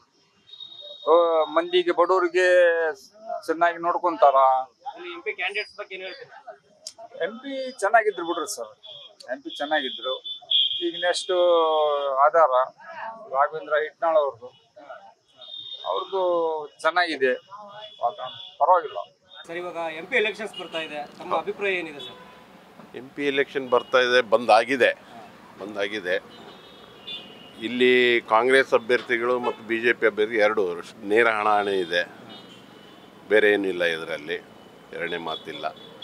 ಆ, ಮಂದಿಗೆ ಬಡವರಿಗೆ ಚೆನ್ನಾಗಿ ನೋಡ್ಕೊಂತಾರ ಇಲ್ಲಿ ಎಂ ಪಿ ಕ್ಯಾಂಡಿಡೇಟ್ಸ್ ಬಗ್ಗೆ ಏನ್ ಹೇಳ್ತೀರಿ ಎಂ ಪಿ ಚೆನ್ನಾಗಿದ್ರು ಬಿಡ್ರಿ ಸರ್ ಎಂ ಪಿ ಚೆನ್ನಾಗಿದ್ರು ಈಗ ನೆಕ್ಸ್ಟ್ ಆಧಾರ ರಾಘವೇಂದ್ರ ಹಿಟ್ನಾಳ್ ಅವ್ರದ್ದು ಅವ್ರದ್ದು ಚೆನ್ನಾಗಿದೆ ವಾತಾವರಣ ಪರವಾಗಿಲ್ಲ ಸರ್ ಇವಾಗ ಎಂ ಪಿ ಎಲೆಕ್ಷನ್ಸ್ ಬರ್ತಾ ಇದೆ ತಮ್ಮ ಅಭಿಪ್ರಾಯ ಏನಿದೆ ಸರ್ ಎಂ ಪಿ ಎಲೆಕ್ಷನ್ ಬರ್ತಾ ಇದೆ ಬಂದಾಗಿದೆ ಬಂದಾಗಿದೆ ಇಲ್ಲಿ ಕಾಂಗ್ರೆಸ್ ಅಭ್ಯರ್ಥಿಗಳು ಮತ್ತು ಬಿ ಜೆ ಪಿ ಅಭ್ಯರ್ಥಿ ಎರಡು ನೇರ ಹಣಾಹಣಿ ಇದೆ ಬೇರೆ ಏನಿಲ್ಲ ಇದರಲ್ಲಿ ಎರಡನೇ ಮಾತಿಲ್ಲ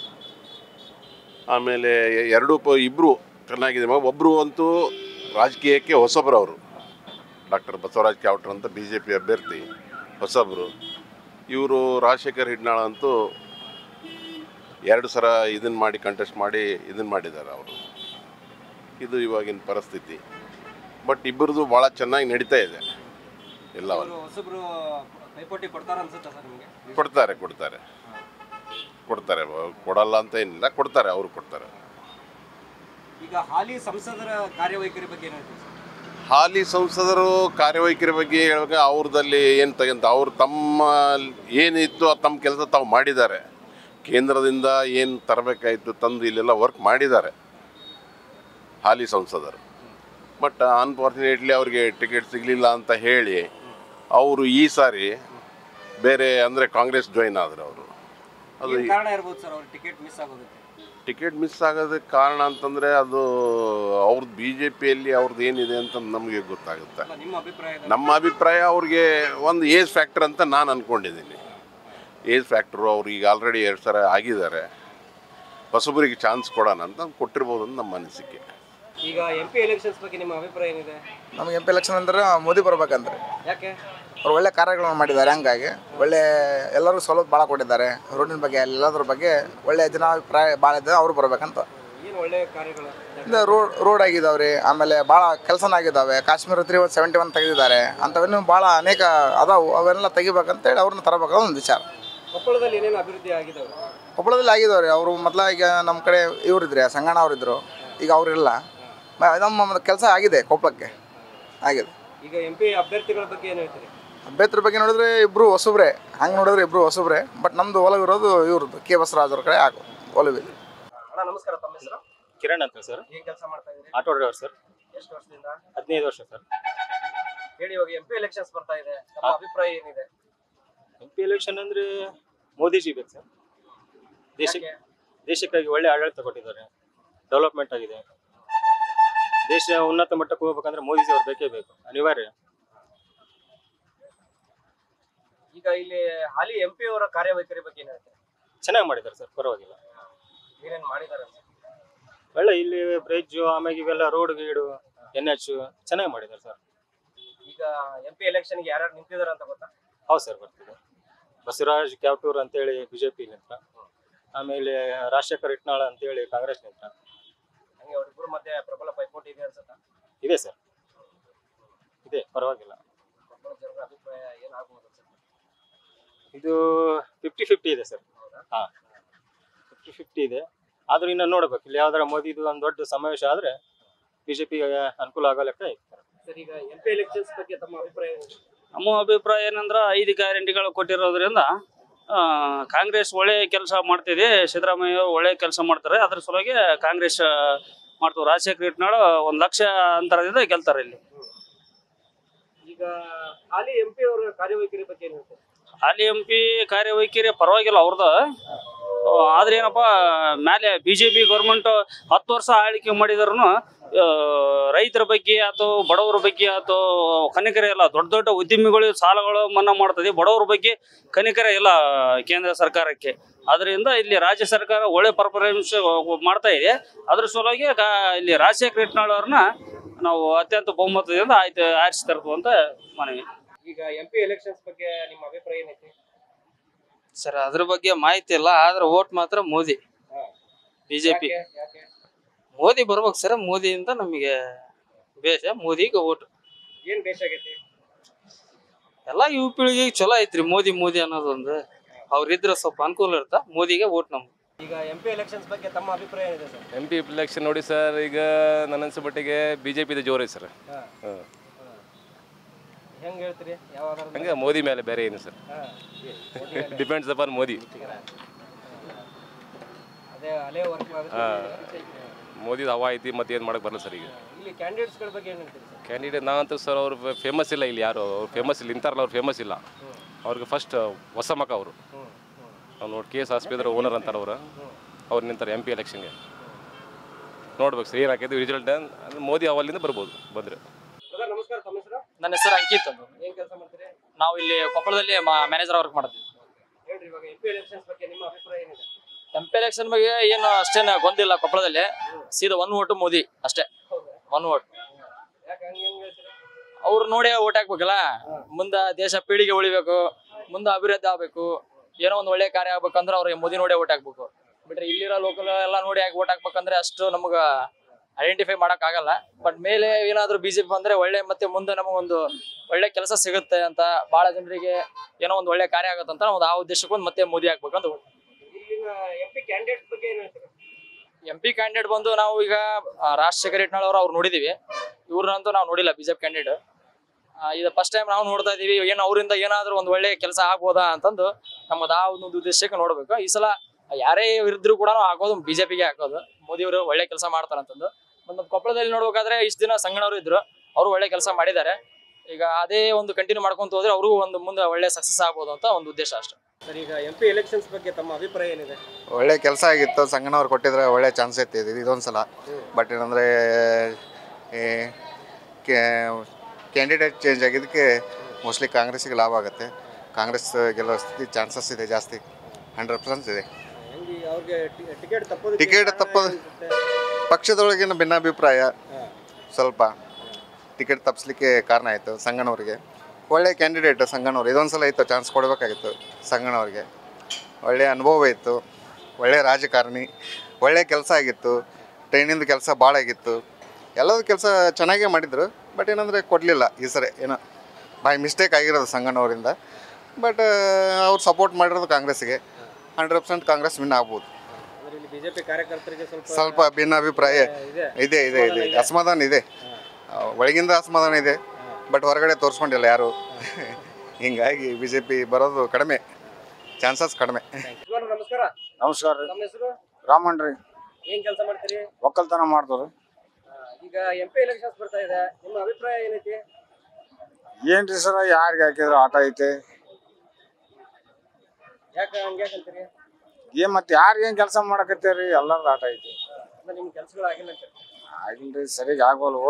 ಆಮೇಲೆ ಎರಡು ಪ ಇಬ್ಬರು ಚೆನ್ನಾಗಿದೆ ಒಬ್ಬರು ಅಂತೂ ರಾಜಕೀಯಕ್ಕೆ ಹೊಸಬ್ರು ಅವರು ಡಾಕ್ಟರ್ ಬಸವರಾಜ್ ಕ್ಯಾವಟ್ರ್ ಅಂತ ಬಿ ಜೆ ಪಿ ಅಭ್ಯರ್ಥಿ ಹೊಸಬ್ರು ಇವರು ರಾಜಶೇಖರ್ ಹಿಡ್ನಾಳ ಅಂತೂ ಎರಡು ಸಲ ಇದನ್ನು ಮಾಡಿ ಕಂಟೆಸ್ಟ್ ಮಾಡಿ ಇದನ್ನು ಮಾಡಿದ್ದಾರೆ ಅವರು ಇದು ಇವಾಗಿನ ಪರಿಸ್ಥಿತಿ ಬಟ್ ಇಬ್ಬರದು ಭಾಳ ಚೆನ್ನಾಗಿ ನಡೀತಾ ಇದೆ ಎಲ್ಲವನ್ನು ಅವರು ಹೊಸಬ್ರು ಪೈಪೋಟಿ ಕೊಡ್ತಾರ ಅನ್ಸುತ್ತಾ ಸರ್ ನಿಮಗೆ ಕೊಡ್ತಾರೆ ಕೊಡ್ತಾರೆ ಕೊಡ್ತಾರೆ ಬ- ಕೊಡಲ್ಲ ಅಂತ ಏನಿಲ್ಲ ಕೊಡ್ತಾರೆ ಅವರು ಕೊಡ್ತಾರೆ ಈಗ ಹಾಲಿ ಸಂಸದರ ಕಾರ್ಯವೈಖರಿ ಬಗ್ಗೆ ಏನ್ ಹೇಳ್ತೀರಿ ಸರ್ ಹಾಲಿ ಸಂಸದರು ಕಾರ್ಯವೈಖರಿ ಬಗ್ಗೆ ಹೇಳುವಾಗ ಅವ್ರದಲ್ಲಿ ಏನು ತಗಂತ ಅವ್ರು ತಮ್ಮ ಏನಿತ್ತು ಅದು ತಮ್ಮ ಕೆಲಸ ತಾವು ಮಾಡಿದ್ದಾರೆ ಕೇಂದ್ರದಿಂದ ಏನು ತರಬೇಕಾಯಿತು ತಂದು ಇಲ್ಲೆಲ್ಲ ವರ್ಕ್ ಮಾಡಿದ್ದಾರೆ ಹಾಲಿ ಸಂಸದರು ಬಟ್ ಅನ್ಫಾರ್ಚುನೇಟ್ಲಿ ಅವ್ರಿಗೆ ಟಿಕೆಟ್ ಸಿಗಲಿಲ್ಲ ಅಂತ ಹೇಳಿ ಅವರು ಈ ಸಾರಿ ಬೇರೆ ಅಂದರೆ ಕಾಂಗ್ರೆಸ್ ಜಾಯಿನ್ ಆದರು ಅವರು ಅದು ಏನ್ ಕಾರಣ ಇರ್ಬೋದು ಸರ್ ಅವ್ರ ಟಿಕೆಟ್ ಮಿಸ್ ಆಗೋದಕ್ಕೆ ಟಿಕೆಟ್ ಮಿಸ್ ಆಗೋದಕ್ಕೆ ಕಾರಣ ಅಂತಂದರೆ ಅದು ಅವ್ರದ್ದು ಬಿ ಜೆ ಪಿಯಲ್ಲಿ ಅವ್ರದ್ದು ಏನಿದೆ ಅಂತ ನಮಗೆ ಗೊತ್ತಾಗುತ್ತೆ ಅಲ್ಲ, ನಿಮ್ಮ ಅಭಿಪ್ರಾಯ ನಮ್ಮ ಅಭಿಪ್ರಾಯ ಅವ್ರಿಗೆ ಒಂದು ಏಜ್ ಫ್ಯಾಕ್ಟರ್ ಅಂತ ನಾನು ಅಂದ್ಕೊಂಡಿದ್ದೀನಿ ಏಜ್ ಫ್ಯಾಕ್ಟ್ರು ಅವ್ರು ಈಗ ಆಲ್ರೆಡಿ ಎರಡು ಸಲ ಆಗಿದ್ದಾರೆ ಹೊಸಬರಿಗೆ ಚಾನ್ಸ್ ಕೊಡೋಣ ಅಂತ ಕೊಟ್ಟಿರ್ಬೋದು ಅಂತ ನಮ್ಮ ಅನಿಸಿಕೆ ಈಗ ಎಂ ಪಿ ಎಲೆಕ್ಷನ್ಸ್ ಬಗ್ಗೆ ನಿಮ್ಮ ಅಭಿಪ್ರಾಯ ಏನಿದೆ ನಮ್ಗೆ ಎಂ ಪಿ ಎಲೆಕ್ಷನ್ ಅಂದ್ರೆ ಮೋದಿ ಬರ್ಬೇಕಂದ್ರೆ ಯಾಕೆ ಅವ್ರು ಒಳ್ಳೆ ಕಾರ್ಯಗಳನ್ನು ಮಾಡಿದ್ದಾರೆ ಹಂಗಾಗಿ ಒಳ್ಳೆ ಎಲ್ಲರೂ ಸವಲತ್ತು ಭಾಳ ಕೊಟ್ಟಿದ್ದಾರೆ ರೋಡಿನ ಬಗ್ಗೆ ಎಲ್ಲದ್ರ ಬಗ್ಗೆ ಒಳ್ಳೆ ಜನಾಭಿಪ್ರಾಯ ಭಾಳ ಇದೆ ಅವ್ರು ಬರ್ಬೇಕಂತ ಏನು ಒಳ್ಳೆ ಕಾರ್ಯಗಳು ಇದು ರೋಡ್ ರೋಡ್ ಆಗಿದಾವ್ರಿ ಆಮೇಲೆ ಭಾಳ ಕೆಲಸನ ಆಗಿದ್ದಾವೆ Kashmir three one seventy one ತೆಗೆದಿದ್ದಾರೆ ಅಂಥವನ್ನೂ ಭಾಳ ಅನೇಕ ಅದಾವು ಅವೆಲ್ಲ ತೆಗಿಬೇಕಂತೇಳಿ ಅವ್ರನ್ನ ತರಬೇಕನ್ನೋ ಒಂದು ವಿಚಾರ ಕೊಪ್ಪಳದಲ್ಲಿ ಏನೇನು ಅಭಿವೃದ್ಧಿ ಆಗಿದಾವೆ ಕೊಪ್ಪಳದಲ್ಲಿ ಆಗಿದಾವ್ರಿ ಅವರು ಮೊದಲ ಈಗ ನಮ್ಮ ಕಡೆ ಇವರಿದ್ರೆ ಸಂಗಣ್ಣ ಅವರಿದ್ರು ಈಗ ಅವರಿಲ್ಲ ನಮ್ಮ ಕೆಲಸ ಆಗಿದೆ ಕೊಪ್ಪಳಕ್ಕೆ ಆಗಿದೆ ಈಗ ಎಂ ಪಿ ಅಭ್ಯರ್ಥಿಗಳ ಬಗ್ಗೆ ಏನು ಹೇಳ್ತೀರಿ ಅಭ್ಯರ್ಥಿ ಬಗ್ಗೆ ನೋಡಿದ್ರೆ ಇಬ್ರು ಹೊಸಬ್ರೆ ಹಂಗೆ ನೋಡಿದ್ರೆ ಇಬ್ರು ಹೊಸಬ್ರೆ ಬಟ್ ನಮ್ದು ಒಲವಿರೋದು ಇವ್ರದ್ದು ಕೆ ಬಸವರಾಜ್ ಅವ್ರ ಕಡೆ ಆಗು ಒಲವಿದೆ ಅಣ್ಣ ನಮಸ್ಕಾರ ತಮ್ಮ ಹೆಸರು ಕಿರಣ್ ಅಂತ ಸರ್ ಏನ್ ಕೆಲಸ ಮಾಡ್ತಾ ಇದ್ದೀರಿ ಆಟೋ ಡ್ರೈವರ್ ಸರ್ ಎಷ್ಟು ವರ್ಷದಿಂದ ಹದಿನೈದು ವರ್ಷ ಸರ್ ಹೇಳಿ ಇವಾಗ ಎಂ ಪಿ ಎಲೆಕ್ಷನ್ಸ್ ಬರ್ತಾ ಇದೆ ನಮ್ಮ ಅಭಿಪ್ರಾಯ ಏನಿದೆ ಎಂ ಪಿ ಎಲೆಕ್ಷನ್ ಅಂದ್ರೆ ಮೋದಿಜಿ ಬೇಕು ಸರ್ ದೇಶಕ್ಕೆ ದೇಶಕ್ಕಾಗಿ ಒಳ್ಳೆ ಆಡಳಿತ ಕೊಟ್ಟಿದ್ದಾರೆ ಡೆವಲಪ್ಮೆಂಟ್ ಆಗಿದೆ ದೇಶ ಉನ್ನತ ಮಟ್ಟಕ್ಕೆ ಹೋಗ್ಬೇಕಂದ್ರೆ ಮೋದಿಜಿ ಅವ್ರು ಬೇಕೇ ಬೇಕು ಅನಿವಾರ್ಯ ಈಗ ಇಲ್ಲಿ ಹಾಲಿ ಎಂ ಪಿ ಅವರ ಕಾರ್ಯವೈಖರಿ ಬಗ್ಗೆ ಏನ್ ಹೇಳ್ತೀರಿ ಚೆನ್ನಾಗಿ ಮಾಡಿದ್ದಾರೆ ಸರ್ ಪರವಾಗಿಲ್ಲ ಏನೇನ್ ಮಾಡಿದ್ದಾರೆ ಅಂತ? ಒಳ್ಳೆ ಇಲ್ಲಿ ಬ್ರಿಡ್ಜ್ ಆಮೇಲೆ ಇವೆಲ್ಲ ರೋಡ್ ಗೀಡು ಎನ್ ಎಚ್ ಚೆನ್ನಾಗಿ ಮಾಡಿದ್ದಾರೆ ಸರ್ ಈಗ ಎಂ ಪಿ ಎಲೆಕ್ಷನ್ ಯಾರ್ಯಾರು ನಿಂತಿದ್ದಾರೆ ಅಂತ ಗೊತ್ತಾ ಹೌದು ಸರ್ ಬರ್ತಿದೆ ಬಸವರಾಜ್ ಕ್ಯಾಪ್ಟೂರ್ ಅಂತೇಳಿ ಬಿಜೆಪಿ ನಿಂತ ಆಮೇಲೆ ರಾಜಶೇಖರ್ ಇಟ್ನಾಳ ಅಂತೇಳಿ ಕಾಂಗ್ರೆಸ್ ನಿಂತ ಹಂಗೆ ಅವ್ರಿಬ್ರು ಮಧ್ಯೆ ಪ್ರಬಲ ಪೈಪೋಟಿ ಇದೆ ಅನ್ಸುತ್ತಾ ಇದೆ ಸರ್ ಇದೆ ಪರವಾಗಿಲ್ಲ ಕೊಪ್ಪಳ ಜನರ ಅಭಿಪ್ರಾಯ ಏನಾಗ್ಬೋದು ಅನ್ಸುತ್ತೆ ಇದು ಫಿಫ್ಟಿ ಫಿಫ್ಟಿ ಇದೆ ಸರ್ ಹಾ ಫಿಫ್ಟಿ ಫಿಫ್ಟಿ ಇದೆ ಆದ್ರೂ ಇನ್ನು ನೋಡ್ಬೇಕು ಇಲ್ಲಿ ಯಾವ್ದಾರ ಮೋದಿದು ಒಂದು ದೊಡ್ಡ ಸಮಾವೇಶ ಆದ್ರೆ ಬಿಜೆಪಿಗೆ ಅನುಕೂಲ ಆಗೋ ಲೆಕ್ಕ ಐತೆ ಸರ್ ಈಗ ಎಂ ಪಿ ಎಲೆಕ್ಷನ್ಸ್ ಬಗ್ಗೆ ತಮ್ಮ ಅಭಿಪ್ರಾಯ ಏನಿದೆ ನಮ್ಮ ಅಭಿಪ್ರಾಯ ಏನಂದ್ರೆ ಐದು ಗ್ಯಾರಂಟಿಗಳು ಕೊಟ್ಟಿರೋದ್ರಿಂದ ಆ, ಕಾಂಗ್ರೆಸ್ ಒಳ್ಳೆ ಕೆಲಸ ಮಾಡ್ತಿದೆ ಸಿದ್ದರಾಮಯ್ಯ ಒಳ್ಳೆ ಕೆಲಸ ಮಾಡ್ತಾರೆ ಅದ್ರ ಸಲುವಾಗಿ ಕಾಂಗ್ರೆಸ್ ಮಾಡ್ತೀವಿ ರಾಜಶೇಖರ್ ಇಟ್ನಾಳು ಒಂದ್ ಲಕ್ಷ ಅಂತರದಿಂದ ಗೆಲ್ತಾರೆ ಇಲ್ಲಿ ಈಗ ಹಾಲಿ ಎಂ ಪಿ ಅವರ ಕಾರ್ಯವೈಖರಿ ಬಗ್ಗೆ ಏನ್ ಹೇಳ್ತೀರಿ ಹಾಲಿ ಎಂ ಪಿ ಕಾರ್ಯವೈಖರಿ ಪರವಾಗಿಲ್ಲ ಅವ್ರದ್ದು ಆದ್ರೆ ಏನಪ್ಪ ಮೇಲೆ ಬಿಜೆಪಿ ಗೌರ್ಮೆಂಟ್ ಹತ್ತು ವರ್ಷ ಆಳ್ವಿಕೆ ಮಾಡಿದ್ರು ರೈತರ ಬಗ್ಗೆ ಆಯ್ತು ಬಡವರ ಬಗ್ಗೆ ಆಯ್ತು ಕನಿಕರ ಇಲ್ಲ ದೊಡ್ಡ ದೊಡ್ಡ ಉದ್ಯಮಿಗಳು ಸಾಲಗಳು ಮನ್ನಾ ಮಾಡ್ತದೆ ಬಡವರ ಬಗ್ಗೆ ಕನಿಕರ ಇಲ್ಲ ಕೇಂದ್ರ ಸರ್ಕಾರಕ್ಕೆ ಅದರಿಂದ ಇಲ್ಲಿ ರಾಜ್ಯ ಸರ್ಕಾರ ಒಳ್ಳೆ ಪರ್ಫಾರ್ಮೆನ್ಸ್ ಮಾಡ್ತಾ ಇದೆ ಅದ್ರ ಸಲುವಾಗಿ ಕಾ- ಇಲ್ಲಿ ರಾಜಶೇಖರ ಇಟ್ನಾಳ್ ಅವ್ರನ್ನ ನಾವು ಅತ್ಯಂತ ಬಹುಮತದಿಂದ ಆಯ್ತು ಆರಿಸಿ ತರ್ತು ಅಂತ ಮನವಿ ಈಗ ಎಂ ಪಿ ಎಲೆಕ್ಷನ್ಸ್ ಬಗ್ಗೆ ನಿಮ್ಮ ಅಭಿಪ್ರಾಯ ಏನೈತಿ ಸರ್ ಅದ್ರ ಬಗ್ಗೆ ಮಾಹಿತಿ ಇಲ್ಲ ಆದ್ರೆ ಓಟ್ ಮಾತ್ರ ಮೋದಿ ಬಿಜೆಪಿ ಯಾಕೆ? ಯಾಕೆ ಮೋದಿ ಬರ್ಬೇಕು ಸರ್ ಮೋದಿಯಿಂದ ನಮಗೆ ಬೇಸ ಮೋದಿಗೆ ಓಟ್ ಏನ್ ಬೇಷ್ ಆಗೈತಿ ಎಲ್ಲ ಯುವ ಪೀಳಿಗೆಗೆ ಚಲೋ ಐತ್ರಿ ಮೋದಿ ಮೋದಿ ಅನ್ನೋದೊಂದು ಅವ್ರಿದ್ರೆ ಸ್ವಲ್ಪ ಅನುಕೂಲ ಇರ್ತಾ ಮೋದಿಗೆ ಓಟ್ ನಮ್ಗೆ ಈಗ ಎಂ ಪಿ ಎಲೆಕ್ಷನ್ಸ್ ಬಗ್ಗೆ ತಮ್ಮ ಅಭಿಪ್ರಾಯ ಏನಿದೆ ಸರ್ ಎಂ ಪಿ ಎಲೆಕ್ಷನ್ ನೋಡಿ ಸರ್ ಈಗ ನನ್ನ ಅನ್ಸೋ ಮಟ್ಟಿಗೆ ಬಿ ಜೆ ಪಿದು ಜೋರು ಸರ್ ಹಾ. ಹಾಂ ಹೆಂಗ್ ಹೇಳ್ತೀರಿ ಯಾವ ಆಧಾರದ ಮೇಲೆ? ಹಂಗೆ ಮೋದಿ ಮೇಲೆ ಬೇರೆ ಏನು ಸರ್ ಹಾ. ಮೋದಿ ಮೇಲೆ. ಡಿಪೆಂಡ್ಸ್ ಅಪಾನ್ ಮೋದಿ ಅದೇ ಅಲೆ ವರ್ಕ್ ಹಾಂ ಮೋದಿದು ಹವಾ ಐತಿ ಮತ್ತೆ ಏನು ಮಾಡಕ್ಕೆ ಬರಲ್ಲ ಸರ್ ಈಗ ಇಲ್ಲಿ ಕ್ಯಾಂಡಿಡೇಟ್ಸ್ ಗಳ ಬಗ್ಗೆ ಏನ್ ಹೇಳ್ತೀರಿ ಸರ್ ಕ್ಯಾಂಡಿಡೇಟ್ ನಾವಂತೂ ಸರ್ ಅವ್ರು ಫೇಮಸ್ ಇಲ್ಲ ಇಲ್ಲಿ ಯಾರು ಅವ್ರು ಫೇಮಸ್ ಇಲ್ಲ ಇಂತಾರಲ್ಲ ಅವ್ರು ಫೇಮಸ್ ಇಲ್ಲ ಅವ್ರಿಗೆ ಫಸ್ಟ್ ಹೊಸ ಮಕ ಅವರು ನಾವು ನೋಡಿ ಕೆ ಎಸ್ ಆಸ್ಪತ್ರೆ ಓನರ್ ಅಂತಾರೆ ಅವರು ಅವ್ರು ನಿಂತಾರೆ ಎಂ ಪಿ ಎಲೆಕ್ಷನ್ಗೆ ನೋಡ್ಬೇಕು ಸರ್ ಏನು ಹಾಕಿದ್ದು ರಿಸಲ್ಟ್ ಅದು ಮೋದಿ ಅವಲ್ಲಿಂದ ಬರ್ಬೋದು ಬಂದರೆ ಬ್ರದರ್ ನಮಸ್ಕಾರ ತಮ್ಮ ಹೆಸರು ನನ್ನ ಹೆಸರು ಅಂಕಿತ್ ಅಂತ ಏನ್ ಕೆಲಸ ಮಾಡ್ತೀರಿ ನಾವು ಇಲ್ಲಿ ಕೊಪ್ಪಳದಲ್ಲಿ ಮ್ಯಾನೇಜರ್ ವರ್ಕ್ ಮಾಡ್ತೀವಿ ಹೇಳ್ರಿ ಇವಾಗ ಎಂ ಪಿ ಎಲೆಕ್ಷನ್ಸ್ ಬಗ್ಗೆ ನಿಮ್ಮ ಅಭಿಪ್ರಾಯ ಏನಿದೆ ಎಂ ಪಿ ಎಲೆಕ್ಷನ್ ಬಗ್ಗೆ ಏನು ಅಷ್ಟೇನು ಗೊಂದಿಲ್ಲ ಕೊಪ್ಪಳದಲ್ಲಿ ಸೀದಾ ಒನ್ ಓಟು ಮೋದಿ ಅಷ್ಟೇ ಒನ್ ಓಟ್ ಯಾಕೆ ಹಂಗೆ ಹೆಂಗ್ ಹೇಳ್ತೀರಿ ಅವ್ರು ನೋಡಿ ಓಟ್ ಹಾಕ್ಬೇಕಲ್ಲ ಮುಂದೆ ದೇಶ ಪೀಳಿಗೆ ಉಳಿಬೇಕು ಮುಂದೆ ಅಭಿವೃದ್ಧಿ ಆಗ್ಬೇಕು ಏನೋ ಒಂದು ಒಳ್ಳೆ ಕಾರ್ಯ ಆಗ್ಬೇಕಂದ್ರೆ ಅವ್ರಿಗೆ ಮೋದಿ ನೋಡಿ ಓಟ್ ಹಾಕ್ಬೇಕು ಬಿಟ್ರೆ ಇಲ್ಲಿರೋ ಲೋಕಲ್ ಎಲ್ಲ ನೋಡಿ ಹಾಕಿ ಓಟ್ ಹಾಕ್ಬೇಕಂದ್ರೆ ಅಷ್ಟು ನಮ್ಗೆ ಐಡೆಂಟಿಫೈ ಮಾಡಕ್ ಆಗಲ್ಲ ಬಟ್ ಮೇಲೆ ಏನಾದ್ರು ಬಿಜೆಪಿ ಬಂದ್ರೆ ಒಳ್ಳೆ ಮತ್ತೆ ಮುಂದೆ ನಮಗೊಂದು ಒಳ್ಳೆ ಕೆಲಸ ಸಿಗುತ್ತೆ ಅಂತ ಬಹಳ ಜನರಿಗೆ ಏನೋ ಒಂದು ಒಳ್ಳೆ ಕಾರ್ಯ ಆಗುತ್ತಂತ ಒಂದು ಆ ಉದ್ದೇಶಕ್ಕೊಂದು ಮತ್ತೆ ಮೋದಿ ಹಾಕ್ಬೇಕಂತ ಇಲ್ಲಿನ ಎಂ ಪಿ ಕ್ಯಾಂಡಿಡೇಟ್ಸ್ ಬಗ್ಗೆ ಏನ್ ಹೇಳ್ತೀರಿ ಎಂ ಪಿ ಕ್ಯಾಂಡಿಡೇಟ್ ಬಂದು ನಾವು ಈಗ ಆ, ರಾಜಶೇಖರ್ ಇಟ್ನಾಳ್ ಅವ್ರು ಅವ್ರು ನೋಡಿದೀವಿ ಇವ್ರನ್ನಂತೂ ನಾವು ನೋಡಿಲ್ಲ ಬಿಜೆಪಿ ಕ್ಯಾಂಡಿಡೇಟ್ ಇದು ಫಸ್ಟ್ ಟೈಮ್ ನಾವು ನೋಡ್ತಾ ಇದೀವಿ ಏನು ಅವರಿಂದ ಏನಾದ್ರೂ ಒಂದು ಒಳ್ಳೆ ಕೆಲಸ ಆಗ್ಬೋದಾ ಅಂತಂದು ನಮ್ಮದು ಆ ಒಂದು ಉದ್ದೇಶಕ್ಕೆ ನೋಡ್ಬೇಕು ಈ ಸಲ ಯಾರೇ ಇದ್ರು ಕೂಡ ನಾವು ಹಾಕೋದು ಬಿಜೆಪಿಗೆ ಹಾಕೋದು ಮೋದಿ ಅವರು ಒಳ್ಳೆ ಕೆಲಸ ಮಾಡ್ತಾರಂತಂದು ಒಂದು ಕೊಪ್ಪಳದಲ್ಲಿ ನೋಡ್ಬೇಕಾದ್ರೆ ಇಷ್ಟು ದಿನ ಸಂಗಣ್ಣವರು ಇದ್ರು ಅವರು ಒಳ್ಳೆ ಕೆಲಸ ಮಾಡಿದ್ದಾರೆ ಈಗ ಅದೇ ಒಂದು ಕಂಟಿನ್ಯೂ ಮಾಡ್ಕೊಂತ ಹೋದ್ರೆ ಅವ್ರಿಗೂ ಒಂದು ಮುಂದೆ ಒಳ್ಳೆ ಸಕ್ಸಸ್ ಆಗ್ಬೋದು ಅಂತ ಒಂದು ಉದ್ದೇಶ ಅಷ್ಟೇ ಸರ್ ಈಗ ಎಂ ಪಿ ಎಲೆಕ್ಷನ್ಸ್ ಬಗ್ಗೆ ತಮ್ಮ ಅಭಿಪ್ರಾಯ ಏನಿದೆ ಒಳ್ಳೆ ಕೆಲಸ ಆಗಿತ್ತು ಸಂಗಣ್ಣವ್ರು ಕೊಟ್ಟಿದ್ರೆ ಒಳ್ಳೆ ಚಾನ್ಸ್ ಐತಿ ಇದು ಇದೊಂದು ಸಲ ಬಟ್ ಏನಂದರೆ ಕ್ಯಾಂಡಿಡೇಟ್ ಚೇಂಜ್ ಆಗಿದ್ದಕ್ಕೆ ಮೋಸ್ಟ್ಲಿ ಕಾಂಗ್ರೆಸ್ಸಿಗೆ ಲಾಭ ಆಗುತ್ತೆ ಕಾಂಗ್ರೆಸ್ ಗೆಲ್ಲೋ ಸ್ಥಿತಿ ಚಾನ್ಸಸ್ ಇದೆ ಜಾಸ್ತಿ ಹಂಡ್ರೆಡ್ ಪರ್ಸೆಂಟ್ ಇದೆ ಹೆಂಗೆ ಅವ್ರಿಗೆ ಟಿಕೆಟ್ ತಪ್ಪೋದು ಟಿಕೆಟ್ ತಪ್ಪೋದು ಪಕ್ಷದೊಳಗಿನ ಭಿನ್ನಾಭಿಪ್ರಾಯ ಸ್ವಲ್ಪ ಟಿಕೆಟ್ ತಪ್ಪಿಸ್ಲಿಕ್ಕೆ ಕಾರಣ ಆಯಿತು ಸಂಗಣ್ಣವ್ರಿಗೆ ಒಳ್ಳೆ ಕ್ಯಾಂಡಿಡೇಟ್ ಸಂಗಣ್ಣವ್ರು ಇದೊಂದು ಸಲ ಇತ್ತು ಚಾನ್ಸ್ ಕೊಡಬೇಕಾಗಿತ್ತು ಸಂಗಣ್ಣವ್ರಿಗೆ ಒಳ್ಳೆಯ ಅನುಭವ ಇತ್ತು ಒಳ್ಳೆಯ ರಾಜಕಾರಣಿ ಒಳ್ಳೆಯ ಕೆಲಸ ಆಗಿತ್ತು ಟ್ರೈನಿಂದ ಕೆಲಸ ಭಾಳ ಆಗಿತ್ತು ಎಲ್ಲದೂ ಕೆಲಸ ಚೆನ್ನಾಗೇ ಮಾಡಿದರು ಬಟ್ ಏನಂದರೆ ಕೊಡಲಿಲ್ಲ ಈ ಸರಿ ಏನೋ ಬೈ ಮಿಸ್ಟೇಕ್ ಆಗಿರೋದು ಸಂಗಣ್ಣವರಿಂದ ಬಟ್ ಅವ್ರು ಸಪೋರ್ಟ್ ಮಾಡಿರೋದು ಕಾಂಗ್ರೆಸ್ಸಿಗೆ ಹಂಡ್ರೆಡ್ ಪರ್ಸೆಂಟ್ ಕಾಂಗ್ರೆಸ್ ವಿನ್ ಆಗ್ಬೋದು ಅಂದ್ರೆ ಇಲ್ಲಿ ಬಿಜೆಪಿ ಕಾರ್ಯಕರ್ತರಿಗೆ ಸ್ವಲ್ಪ ಸ್ವಲ್ಪ ಭಿನ್ನಾಭಿಪ್ರಾಯ ಇದೆ. ಇದೆ ಇದೆ ಇದೆ ಅಸಮಾಧಾನ ಇದೆ ಆ, ಒಳಗಿಂದ ಅಸಮಾಧಾನ ಇದೆ ಬಟ್ ಹೊರಗಡೆ ತೋರಿಸ್ಕೊಂಡಿಲ್ಲ ಯಾರು ಹಿಂಗಾಗಿ ಬಿ ಜೆ ಪಿ ಬರೋದು ಕಡಿಮೆ ಚಾನ್ಸಸ್ ಕಡಿಮೆ ಯಜಮಾನ್ರು ನಮಸ್ಕಾರ ನಮಸ್ಕಾರ ರೀ ನಮ್ಮ ಹೆಸರು ರಾಮಣ್ಣ ರೀ ಏನ್ ಕೆಲಸ ಮಾಡ್ತೀರಿ ಒಕ್ಕಲ್ತನ ಮಾಡ್ತಾರೆ ಆ, ಈಗ ಎಂ ಪಿ ಎಲೆಕ್ಷನ್ಸ್ ಬರ್ತಾ ಇದೆ ನಿಮ್ಮ ಅಭಿಪ್ರಾಯ ಏನೈತಿ ಏನ್ರಿ ಸರ ಯಾರಿಗೆ ಹಾಕಿದ್ರು ಆಟ ಐತೆ ಯಾಕೆ ಹಂಗ್ಯಾಕಂತೀರಿ ಏನ್ ಮತ್ತೆ ಯಾರು ಏನ್ ಕೆಲಸ ಮಾಡಕತ್ತೀರಿ ಎಲ್ಲಾರ್ದು ಆಟ ಐತಿ ಅಂದ್ರೆ ನಿಮ್ ಕೆಲ್ಸಗಳು ಆಗಿಲ್ಲ ಅಂತ ಆಗಿಲ್ರಿ ಸರಿಯಾಗಿ ಆಗೋಲ್ವು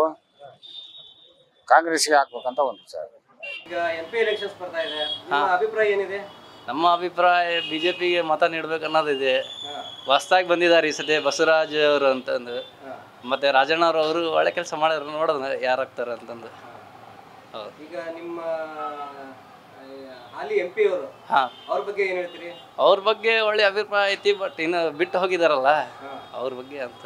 ಕಾಂಗ್ರೆಸ್ಗೆ ಹಾಕ್ಬೇಕಂತ ಒಂದು ಸರ್ ಈಗ ಎಂ ಪಿ ಎಲೆಕ್ಷನ್ಸ್ ಬರ್ತಾ ಇದೆ ನಿಮ್ಮ ಅಭಿಪ್ರಾಯ ಏನಿದೆ ನಮ್ಮ ಅಭಿಪ್ರಾಯ ಬಿಜೆಪಿಗೆ ಮತ ನೀಡ್ಬೇಕು ಅನ್ನೋದಿದೆ ಹೊಸ್ದಾಗಿ ಬಂದಿದ್ದಾರೆ ಈ ಸತಿ ಬಸವರಾಜ್ ಅವರು ಅಂತಂದು ಮತ್ತೆ ರಾಜಣ್ಣವ್ರು ಅವರು ಒಳ್ಳೆ ಕೆಲಸ ಮಾಡಿದ್ರು ನೋಡೋಣ ಯಾರಾಗ್ತಾರೆ ಅಂತಂದು ಹೌದು ಈಗ ನಿಮ್ಮ ಆ, ಹಾಲಿ ಎಂ ಪಿ ಅವರು ಹಾ ಅವ್ರ ಬಗ್ಗೆ ಏನ್ ಹೇಳ್ತೀರಿ ಅವ್ರ ಬಗ್ಗೆ ಒಳ್ಳೆ ಅಭಿಪ್ರಾಯ ಐತಿ ಬಟ್ ಇನ್ನು ಬಿಟ್ಟು ಹೋಗಿದಾರಲ್ಲ ಅವ್ರ ಬಗ್ಗೆ ಅಂತ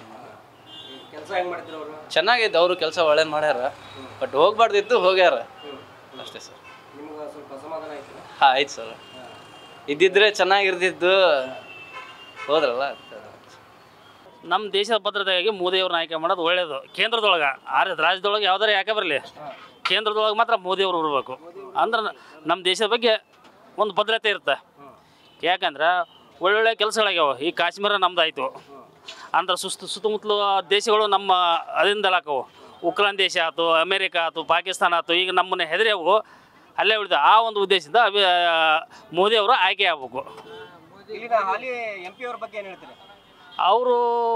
ಕೆಲಸ ಹೆಂಗ್ ಮಾಡಿದ್ರು ಅವರು ಚೆನ್ನಾಗೈತೆ ಅವರು ಕೆಲಸ ಒಳ್ಳೇದು ಮಾಡ್ಯಾರ ಬಟ್ ಹೋಗ್ಬಾರ್ದಿತ್ತು ಹೋಗ್ಯಾರ ಅಷ್ಟೇ ಸರ್ ನಿಮ್ಗೆ ಸ್ವಲ್ಪ ಅಸಮಾಧಾನ ಆಯ್ತು ಹಾಂ ಆಯ್ತು ಸರ್ ಇದ್ದಿದ್ರೆ ಚೆನ್ನಾಗಿರ್ತಿತ್ತು ಹೋದ್ರಲ್ಲ ಅಂತ ನಮ್ಮ ದೇಶದ ಭದ್ರತೆಗಾಗಿ ಮೋದಿಯವ್ರನ್ನ ಆಯ್ಕೆ ಮಾಡೋದು ಒಳ್ಳೇದು ಕೇಂದ್ರದೊಳಗೆ ಆದ್ರೆ ರಾಜ್ಯದೊಳಗೆ ಯಾವ್ದಾರು ಯಾಕೆ ಬರಲಿ ಕೇಂದ್ರದೊಳಗೆ ಮಾತ್ರ ಮೋದಿಯವರು ಇರಬೇಕು ಅಂದ್ರೆ ನಮ್ಮ ದೇಶದ ಬಗ್ಗೆ ಒಂದು ಭದ್ರತೆ ಇರುತ್ತೆ ಯಾಕಂದ್ರೆ ಒಳ್ಳೊಳ್ಳೆ ಕೆಲಸಗಳಾಗ್ಯಾವ ಈ ಕಾಶ್ಮೀರ ನಮ್ದಾಯ್ತು ಅಂದ್ರೆ ಸುಸ್ತು ಸುತ್ತಮುತ್ತಲು ದೇಶಗಳು ನಮ್ಮ ಅದಿಂದಲಾಕವು ಉಕ್ರೇನ್ ದೇಶ ಆಯ್ತು ಅಮೇರಿಕ ಆಯ್ತು ಪಾಕಿಸ್ತಾನ ಆಯ್ತು ಈಗ ನಮ್ಮನ್ನ ಹೆದರ್ಯಾವು ಅಲ್ಲೇ ಉಳಿದ ಆ ಒಂದು ಉದ್ದೇಶದಿಂದ ಅಭಿ ಮೋದಿಯವರು ಆಯ್ಕೆ ಆಗ್ಬೇಕು ಇಲ್ಲಿನ ಹಾಲಿ ಎಂ ಪಿ ಅವ್ರ ಬಗ್ಗೆ ಏನ್ ಹೇಳ್ತೀರಿ ಅವರು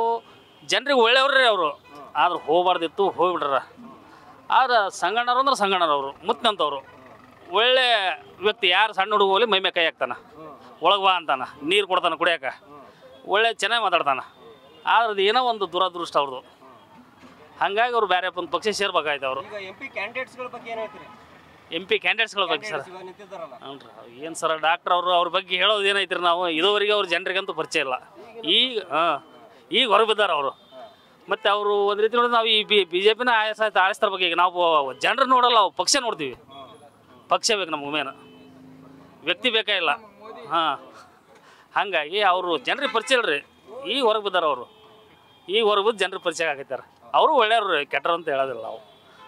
ಜನರಿಗೆ ಒಳ್ಳೆಯವ್ರೇ ಅವರು ಆದ್ರೆ ಹೋಗ್ಬಾರ್ದಿತ್ತು ಹೋಗ್ಬಿಟ್ರ ಆದ್ರೆ ಸಂಗಣ್ಣರು ಅಂದ್ರೆ ಸಂಗಣ್ಣರವರು ಮುತ್ತಿನಂತವ್ರು ಒಳ್ಳೆ ವ್ಯಕ್ತಿ ಯಾರು ಸಣ್ಣ ಹುಡುಗ ಹೋಗ್ಲಿ ಮೈಮೆ ಕೈ ಹಾಕ್ತಾನ ಒಳಗೆ ಬಾ ಅಂತಾನ ನೀರು ಕೊಡ್ತಾನೆ ಕುಡಿಯಾಕ ಒಳ್ಳೆ ಚೆನ್ನಾಗಿ ಮಾತಾಡ್ತಾನ ಆದ್ರೆ ಅದು ಏನೋ ಒಂದು ದುರದೃಷ್ಟ ಅವ್ರದ್ದು ಹಾಗಾಗಿ ಅವ್ರು ಬೇರೆ ಒಂದು ಪಕ್ಷ ಸೇರ್ಬೇಕಾಯ್ತು ಅವರು ಈಗ ಎಂ ಪಿ ಕ್ಯಾಂಡಿಡೇಟ್ಸ್ಗಳ ಬಗ್ಗೆ ಏನ್ ಹೇಳ್ತೀರಿ ಎಂ ಪಿ ಕ್ಯಾಂಡಿಡೇಟ್ಸ್ಗಳ ಬಗ್ಗೆ ಸರ್ ಇವಾಗ ನಿಂತಿದ್ದಾರಲ್ಲ ಹ್ಞೂ ಏನು ಸರ್ ಡಾಕ್ಟರ್ ಅವರು ಅವ್ರ ಬಗ್ಗೆ ಹೇಳೋದು ಏನೈತ್ರಿ ನಾವು ಇದುವರೆಗೆ ಅವ್ರ ಜನರಿಗಂತೂ ಪರಿಚಯ ಇಲ್ಲ ಈಗ ಹಾಂ ಈಗ ಹೊರಗೆ ಬಿದ್ದಾರೆ ಅವರು ಮತ್ತು ಅವರು ಒಂದು ರೀತಿ ನೋಡಿದ್ರೆ ನಾವು ಈ ಬಿ ಬಿ ಜೆ ಪಿನ ಆಯಸ ಆಳಿಸ್ತಾರ ಬಗ್ಗೆ ಈಗ ನಾವು ಜನರು ನೋಡಲ್ಲ ನಾವು ಪಕ್ಷ ನೋಡ್ತೀವಿ ಪಕ್ಷ ಬೇಕು ನಮ್ಗೆ ಮೇನ್ ವ್ಯಕ್ತಿ ಬೇಕಾ ಇಲ್ಲ ಹಾಂ ಹಾಗಾಗಿ ಅವರು ಜನರಿಗೆ ಪರಿಚಯ ಇಲ್ರಿ ಈಗ ಹೊರಗೆ ಬಿದ್ದಾರೆ ಅವರು ಈಗ ಹೊರಗೆ ಬಿದ್ದು ಜನರಿಗೆ ಪರಿಚಯ ಆಗೈತಾರೆ ಅವರು ಒಳ್ಳೆಯವ್ರು ಕೆಟ್ಟರು ಅಂತ ಹೇಳೋದಿಲ್ಲ ನಾವು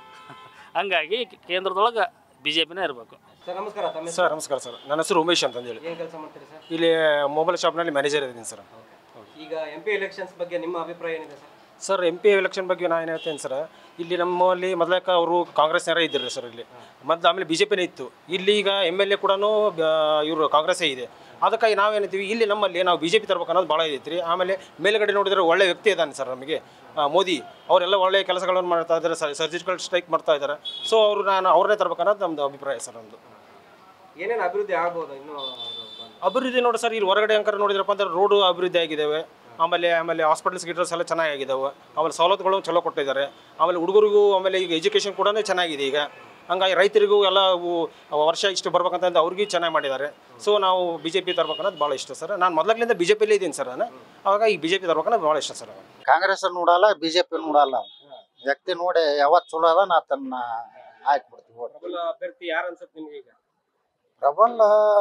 ಹಂಗಾಗಿ ಕೇಂದ್ರದೊಳಗೆ ಬಿ ಜೆ ಪಿನೇ ಇರಬೇಕು ಸರ್ ನಮಸ್ಕಾರ ತಮ್ಮ ಹೆಸರು? ಸರ್ ನಮಸ್ಕಾರ ಸರ್ ನನ್ನ ಹೆಸರು ಉಮೇಶ್ ಅಂತ ಹೇಳಿ ಏನ್ ಕೆಲಸ ಮಾಡ್ತೀರಿ ಸರ್ ಇಲ್ಲಿ ಮೊಬೈಲ್ ಶಾಪ್ನಲ್ಲಿ ಮ್ಯಾನೇಜರ್ ಇದ್ದೀನಿ ಸರ್ ಈಗ ಎಂ ಪಿ ಎಲೆಕ್ಷನ್ಸ್ ಬಗ್ಗೆ ನಿಮ್ಮ ಅಭಿಪ್ರಾಯ ಏನಿದೆ sir sir M P election ಬಗ್ಗೆ ನಾನು ಏನು ಹೇಳ್ತೇನೆ ಸರ್ ಇಲ್ಲಿ ನಮ್ಮಲ್ಲಿ ಮೊದಲಕ್ಕೆ ಅವರು ಕಾಂಗ್ರೆಸ್ನವರೇ ಇದ್ದಿರಲಿ ಸರ್ ಇಲ್ಲಿ ಮೊದಲು ಆಮೇಲೆ ಬಿ ಜೆ ಪಿನೇ ಇತ್ತು ಇಲ್ಲಿ ಈಗ ಎಮ್ ಎಲ್ ಎ ಕೂಡ ಇವರು ಕಾಂಗ್ರೆಸ್ಸೇ ಇದೆ ಅದಕ್ಕಾಗಿ ನಾವೇನಿದ್ದೀವಿ ಇಲ್ಲಿ ನಮ್ಮಲ್ಲಿ ನಾವು ಬಿ ಜೆ ಪಿ ತರ್ಬೇಕು ಅನ್ನೋದು ಭಾಳ ಐತ್ರಿ ಆಮೇಲೆ ಮೇಲ್ಗಡೆ ನೋಡಿದ್ರೆ ಒಳ್ಳೆ ವ್ಯಕ್ತಿ ಇದ್ದಾನೆ ಸರ್ ನಮಗೆ ಆ, ಮೋದಿ ಅವರೆಲ್ಲ ಒಳ್ಳೆಯ ಕೆಲಸಗಳನ್ನು ಮಾಡ್ತಾ ಇದ್ದಾರೆ ಸರ್ಜಿಕಲ್ ಸ್ಟ್ರೈಕ್ ಮಾಡ್ತಾ ಇದ್ದಾರೆ ಸೊ ಅವರು ನಾನು ಅವ್ರನ್ನೇ ತರ್ಬೇಕು ಅನ್ನೋದು ನಮ್ಮದು ಅಭಿಪ್ರಾಯ ಸರ್ ನಮ್ಮದು ಏನೇನು ಅಭಿವೃದ್ಧಿ ಆಗ್ಬೋದು ಇನ್ನು ಅಭಿವೃದ್ಧಿ ನೋಡಿ ಸರ್ ಇಲ್ಲಿ ಹೊರಗಡೆ ಅಂಕರ್ ನೋಡಿದ್ರಪ್ಪ ಅಂದ್ರೆ ರೋಡು ಅಭಿವೃದ್ಧಿ ಆಗಿದ್ದಾವೆ ಆಮೇಲೆ ಆಮೇಲೆ ಹಾಸ್ಪಿಟಲ್ಸ್ ಗಿಟಲ್ಸ್ ಎಲ್ಲ ಚೆನ್ನಾಗಿದ್ದಾವೆ ಆಮೇಲೆ ಸವಲತ್ತುಗಳು ಚಲೋ ಕೊಟ್ಟಿದ್ದಾರೆ ಆಮೇಲೆ ಹುಡುಗರಿಗೂ ಆಮೇಲೆ ಈಗ ಎಜುಕೇಷನ್ ಕೂಡ ಚೆನ್ನಾಗಿದೆ ಈಗ ಹಂಗಾಗಿ ರೈತರಿಗೂ ಎಲ್ಲ ಅವು ವರ್ಷ ಇಷ್ಟು ಬರ್ಬೇಕಂತ ಅವ್ರಿಗೂ ಚೆನ್ನಾಗಿ ಮಾಡಿದ್ದಾರೆ ಸೊ ನಾವು ಬಿ ಜೆ ಪಿ ತರ್ಬೇಕನ್ನೋದು ಭಾಳ ಇಷ್ಟ ಸರ್ ನಾನು ಮೊದಲಾಗ್ಲಿಂದ ಬಿ ಜೆ ಪಿಲೇ ಇದ್ದೀನಿ ಸರ್ ನಾನು ಅವಾಗ ಈ ಬಿ ಜೆ ಪಿ ತರ್ಬೇಕನ್ನೋದು ಭಾಳ ಇಷ್ಟ ಸರ್ ಕಾಂಗ್ರೆಸ್ ನೋಡಲ್ಲ ಬಿಜೆಪಿ ನೋಡಲ್ಲ ವ್ಯಕ್ತಿ ನೋಡಿ ಯಾವತ್ತು ಚಲೋ ಅದ ನಾ ತನ್ನ ಹಾಕ್ಬಿಡ್ತೀವಿ vote. ಪ್ರಬಲ ಅಭ್ಯರ್ಥಿ ಯಾರು ಅನ್ಸುತ್ತೆ ನಿಮ್ಗೆ ಈಗ ಪ್ರಬಲ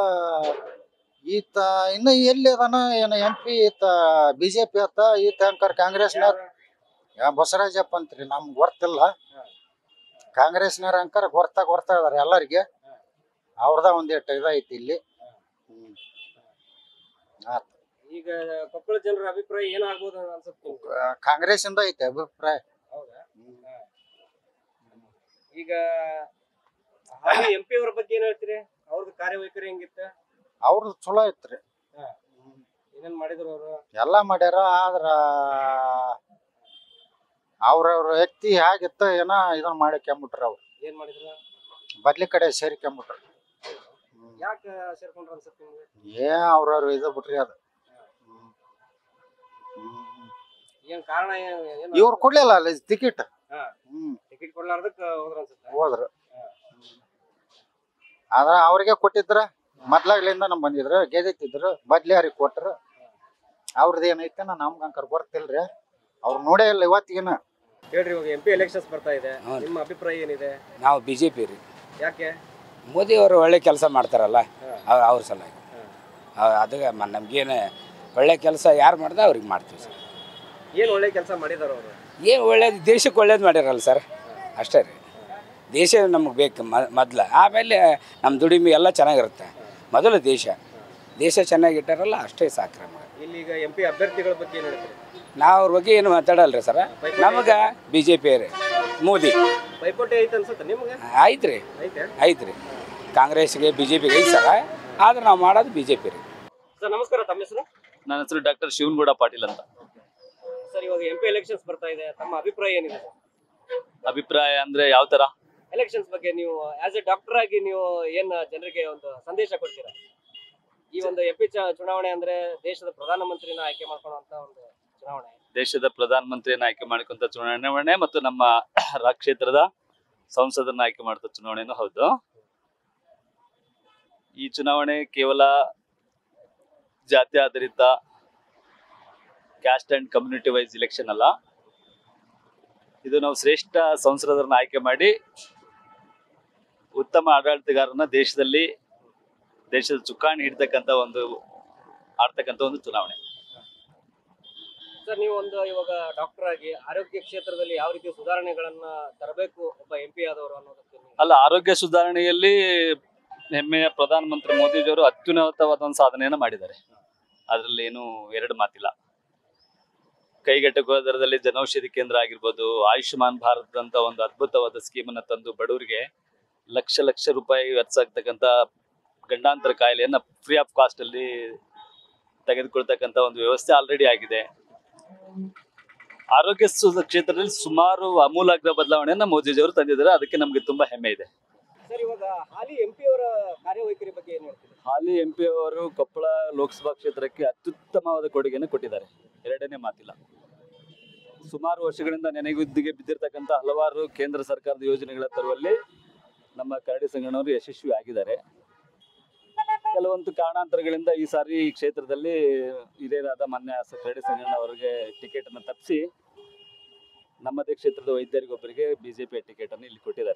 ಈತ ಇನ್ನು ಎಲ್ಲಿ ಅದಾನ ಏನು ಎಂ ಪಿ ಈತ ಬಿಜೆಪಿ ಆತ ಈತ ಅಂಕರ್ ಕಾಂಗ್ರೆಸ್ನವ್ರ ಯಾ ಬಸವರಾಜಪ್ಪ ಅಂತ್ರಿ ನಮ್ಗೆ ಗೊತ್ತಿಲ್ಲ ಕಾಂಗ್ರೆಸ್ನವ್ರ ಅಂಕರ್ ಗೊರ್ತಾ ಗೊರ್ತಾ ಇದಾರೆ ಎಲ್ಲರಿಗೆ ಅವ್ರದ ಒಂದಿಟ್ಟು ಇದೈತಿ ಇಲ್ಲಿ ಹ್ಮ್. ಆತ್. ಈಗ ಕೊಪ್ಪಳ ಜನರ ಅಭಿಪ್ರಾಯ ಏನಾಗ್ಬೋದು ಅನ್ಸುತ್ತೆ ನಿಮ್ಗೆ? ಆ, ಕಾಂಗ್ರೆಸ್ಸಿಂದ ಐತೆ ಅಭಿಪ್ರಾಯ ಹೌದಾ ಈಗ ಹಾಲಿ ಎಂ ಪಿ ಅವ್ರ ಬಗ್ಗೆ ಏನ್ ಹೇಳ್ತೀರಿ ಅವ್ರದ್ದು ಕಾರ್ಯವೈಖರಿ ಹೆಂಗಿತ್ತ ಅವ್ರದ್ದು ಚಲೋ ಐತ್ರಿ ಏನೇನ್ ಮಾಡಿದ್ರು ಅವರು ಎಲ್ಲ ಮಾಡ್ಯಾರ ಆದ್ರ ಅವ್ರವ್ರ ವ್ಯಕ್ತಿ ಹೇಗಿತ್ತ ಏನೋ ಇದನ್ನ ಮಾಡ್ಕೊಂಬಿಟ್ರ ಅವ್ರು ಏನ್ ಮಾಡಿದ್ರು ಬದ್ಲಿ ಕಡೆ ಸೇರ್ಕೊಂಬಿಟ್ರು ಯಾಕೆ ಸೇರ್ಕೊಂಡ್ರ ಅನ್ಸುತ್ತೆ ನಿಮ್ಗೆ ಏ ಅವ್ರವ್ರ ಇದು ಬಿಟ್ರಿ ಅದು ಏನ್ ಕಾರಣ ಏನ್- ಏನು ಇವ್ರು ಕೊಡ್ಲಿಲ್ಲ ಅಲ್ಲ ಟಿಕೆಟ್ ಹಾ. ಕೊಡ್ಲಾರ್ದಕ್ಕೆ ಹೋದ್ರ ಅನ್ಸುತ್ತೆ ಹೋದ್ರು ಆದ್ರ ಅವ್ರಿಗೆ ಕೊಟ್ಟಿದ್ರ ಮೊದ್ಲಾಗ್ಲಿಂದ ನಮ್ ಬಂದಿದ್ರು ಗೆದ್ದಿತ್ತಿದ್ರು ಬದ್ಲಿ ಅವ್ರಿಗೆ ಕೊಟ್ರು ಅವ್ರದ್ದು ಏನೈತೆ ನಮ್ಗೆ ಅಂಕರ್ ಗೊತ್ತಿಲ್ರಿ ಅವ್ರು ನೋಡೇ ಇಲ್ಲ ಇವತ್ತಿಗಿನ ಹೇಳ್ರಿ ಇವಾಗ ಎಂ ಪಿ ಎಲೆಕ್ಷನ್ಸ್ ಬರ್ತಾ ಇದೆ ನಿಮ್ಮ ಅಭಿಪ್ರಾಯ ಏನಿದೆ ನಾವು ಬಿ ಜೆ ಪಿ ರೀ ಯಾಕೆ ಮೋದಿ ಅವರು ಒಳ್ಳೆ ಕೆಲಸ ಮಾಡ್ತಾರಲ್ಲ ಅವ್ರ ಅವ್ರ ಸಲುವಾಗಿ ಅವ್- ಅದಕ್ಕೆ ಮ- ನಮ್ಗೇನು ಒಳ್ಳೆ ಕೆಲಸ ಯಾರು ಮಾಡ್ದ ಅವ್ರಿಗೆ ಮಾಡ್ತೀವಿ ಸರ್ ಏನ್ ಒಳ್ಳೆ ಕೆಲಸ ಮಾಡಿದಾರ ಅವರು ಏನು ಒಳ್ಳೇದು ದೇಶಕ್ಕೆ ಒಳ್ಳೇದು ಮಾಡ್ಯಾರಲ್ಲ ಸರ್ ಅಷ್ಟೇ ರೀ ದೇಶ ನಮಗೆ ಬೇಕು ಮೊದಲು ಆಮೇಲೆ ನಮ್ಮ ದುಡಿಮೆ ಎಲ್ಲ ಚೆನ್ನಾಗಿರುತ್ತೆ ಮೊದಲು ದೇಶ ದೇಶ ಚೆನ್ನಾಗಿಟ್ಟಾರಲ್ಲ ಅಷ್ಟೇ ಸಾಕು ನಮಗೆ ಇಲ್ಲಿ ಈಗ ಎಂ ಪಿ ಅಭ್ಯರ್ಥಿಗಳ ಬಗ್ಗೆ ಏನ್ ಹೇಳ್ತೀರಿ ನಾವು ಅವ್ರ ಬಗ್ಗೆ ಏನು ಮಾತಾಡಲ್ಲ ರೀ ಸರ್ ನಮಗೆ ಬಿ ಜೆ ಪಿ ರೀ ಮೋದಿ ಪೈಪೋಟಿ ಐತೆ ಅನ್ಸುತ್ತೆ ನಿಮ್ಗೆ ಆಯ್ತು ರೀ ಐತೆ ಐತೆ ರೀ ಕಾಂಗ್ರೆಸ್ಗೆ ಬಿ ಜೆ ಪಿಗೆ ಐತೆ ಸರ ಆದ್ರೆ ನಾವು ಮಾಡೋದು ಬಿ ಜೆ ಪಿ ರೀ ಸರ್ ನಮಸ್ಕಾರ ತಮ್ಮ ಹೆಸರು ನನ್ನ ಹೆಸರು ಡಾಕ್ಟರ್ ಶಿವನಗೌಡ ಪಾಟೀಲ್ ಅಂತ ಸರ್ ಇವಾಗ ಎಂ ಪಿ ಎಲೆಕ್ಷನ್ಸ್ ಬರ್ತಾ ಇದೆ ತಮ್ಮ ಅಭಿಪ್ರಾಯ ಏನಿದೆ ಅಭಿಪ್ರಾಯ ಅಂದ್ರೆ ಯಾವ ತರ ಎಲೆಕ್ಷನ್ಸ್ ಬಗ್ಗೆ ನೀವು ಆಸ್ ಎ ಡಾಕ್ಟರ್ ಆಗಿ ನೀವು ಏನ್ ಜನರಿಗೆ ಒಂದು ಸಂದೇಶ ಕೊಡ್ತೀರಾ ಈ ಒಂದು ಎಂ ಪಿ ಚುನಾವಣೆ ಅಂದ್ರೆ ದೇಶದ ಪ್ರಧಾನಮಂತ್ರಿನ ಆಯ್ಕೆ ಮಾಡ್ಕೊಳ್ಳುವಂತ ಒಂದು ಚುನಾವಣೆ ದೇಶದ ಪ್ರಧಾನ ಮಂತ್ರಿಯನ್ನ ಆಯ್ಕೆ ಮಾಡಿಕೊಂತ ಚುನಾವಣೆ ಮತ್ತು ನಮ್ಮ ರಾ ಕ್ಷೇತ್ರದ ಸಂಸದನ್ನ ಆಯ್ಕೆ ಮಾಡಿದ ಚುನಾವಣೆನೂ ಹೌದು ಈ ಚುನಾವಣೆ ಕೇವಲ ಜಾತಿ ಆಧಾರಿತ caste and community wise election ಅಲ್ಲ ಇದು ನಾವು ಶ್ರೇಷ್ಠ ಸಂಸದರನ್ನ ಆಯ್ಕೆ ಮಾಡಿ ಉತ್ತಮ ಆಡಳಿತಗಾರನ ದೇಶದಲ್ಲಿ ದೇಶದ ಚುಕ್ಕಾಣಿ ಹಿಡ್ತಕ್ಕಂಥ ಒಂದು ಆಡ್ತಕ್ಕಂಥ ಒಂದು ಚುನಾವಣೆ ಸರ್ ನೀವು ಒಂದು ಇವಾಗ ಡಾಕ್ಟರ್ ಆಗಿ ಆರೋಗ್ಯ ಕ್ಷೇತ್ರದಲ್ಲಿ ಯಾವ ರೀತಿ ಸುಧಾರಣೆಗಳನ್ನ ತರಬೇಕು ಒಬ್ಬ ಎಂ ಪಿ ಆದವರು ಅನ್ನೋದಕ್ಕೆ ನೀವು- ಅಲ್ಲ ಆರೋಗ್ಯ ಸುಧಾರಣೆಯಲ್ಲಿ ಹೆಮ್ಮೆಯ ಪ್ರಧಾನಮಂತ್ರಿ ಮೋದಿಜಿಯವರು ಅತ್ಯುನ್ನತವಾದ ಒಂದು ಸಾಧನೆಯನ್ನು ಮಾಡಿದ್ದಾರೆ ಅದರಲ್ಲಿ ಏನು ಎರಡು ಮಾತಿಲ್ಲ ಕೈಗೆಟಕುವ ದರದಲ್ಲಿ ಜನೌಷಧಿ ಕೇಂದ್ರ ಆಗಿರ್ಬೋದು ಆಯುಷ್ಮಾನ್ ಭಾರತ್ ಅಂತ ಒಂದು ಅದ್ಭುತವಾದ ಸ್ಕೀಮನ್ನು ತಂದು ಬಡವರಿಗೆ ಲಕ್ಷ ಲಕ್ಷ ರೂಪಾಯಿ ವೆಚ್ಚ ಆಗ್ತಕ್ಕಂಥ ಗಂಡಾಂತರ ಕಾಯಿಲೆಯನ್ನ ಫ್ರೀ ಆಫ್ ಕಾಸ್ಟ್ ಅಲ್ಲಿ ತೆಗೆದುಕೊಳ್ತಕ್ಕಂಥ ಒಂದು ವ್ಯವಸ್ಥೆ ಆಲ್ರೆಡಿ ಆಗಿದೆ ಆರೋಗ್ಯ ಸು- ಕ್ಷೇತ್ರದಲ್ಲಿ ಸುಮಾರು ಅಮೂಲಾಗ್ರ ಬದಲಾವಣೆಯನ್ನ ಮೋದಿಜಿಯವರು ತಂದಿದ್ದಾರೆ ಅದಕ್ಕೆ ನಮಗೆ ತುಂಬಾ ಹೆಮ್ಮೆ ಇದೆ ಸರ್ ಇವಾಗ ಹಾಲಿ ಎಂ ಪಿ ಅವರ ಕಾರ್ಯವೈಖರಿ ಬಗ್ಗೆ ಏನ್ ಹೇಳ್ತೀರಿ ಹಾಲಿ ಎಂ ಪಿ ಅವರು ಕೊಪ್ಪಳ ಲೋಕಸಭಾ ಕ್ಷೇತ್ರಕ್ಕೆ ಅತ್ಯುತ್ತಮವಾದ ಕೊಡುಗೆಯನ್ನು ಕೊಟ್ಟಿದ್ದಾರೆ ಎರಡನೇ ಮಾತಿಲ್ಲ ಸುಮಾರು ವರ್ಷಗಳಿಂದ ನೆನೆಗುದ್ದಿಗೆ ಬಿದ್ದಿರ್ತಕ್ಕಂಥ ಹಲವಾರು ಕೇಂದ್ರ ಸರ್ಕಾರದ ಯೋಜನೆಗಳ ತರುವಲ್ಲಿ ನಮ್ಮ ಕರಡಿ ಸಂಗಣ್ಣವರು ಯಶಸ್ವಿ ಆಗಿದ್ದಾರೆ ಕೆಲವೊಂದು ಕಾರಣಾಂತರಗಳಿಂದ ಈ ಸಾರಿ ಈ ಕ್ಷೇತ್ರದಲ್ಲಿ ಹಿರಿಯರಾದ ಮಾನ್ಯ ಸ- ಕರಡಿ ಸಂಗಣ್ಣ ಅವರಿಗೆ ಟಿಕೆಟ್ ಅನ್ನು ತಪ್ಪಿಸಿ ನಮ್ಮದೇ ಕ್ಷೇತ್ರದ ವೈದ್ಯರಿಗೊಬ್ಬರಿಗೆ ಬಿಜೆಪಿ ಟಿಕೆಟ್ ಅನ್ನು ಇಲ್ಲಿ ಕೊಟ್ಟಿದ್ದಾರೆ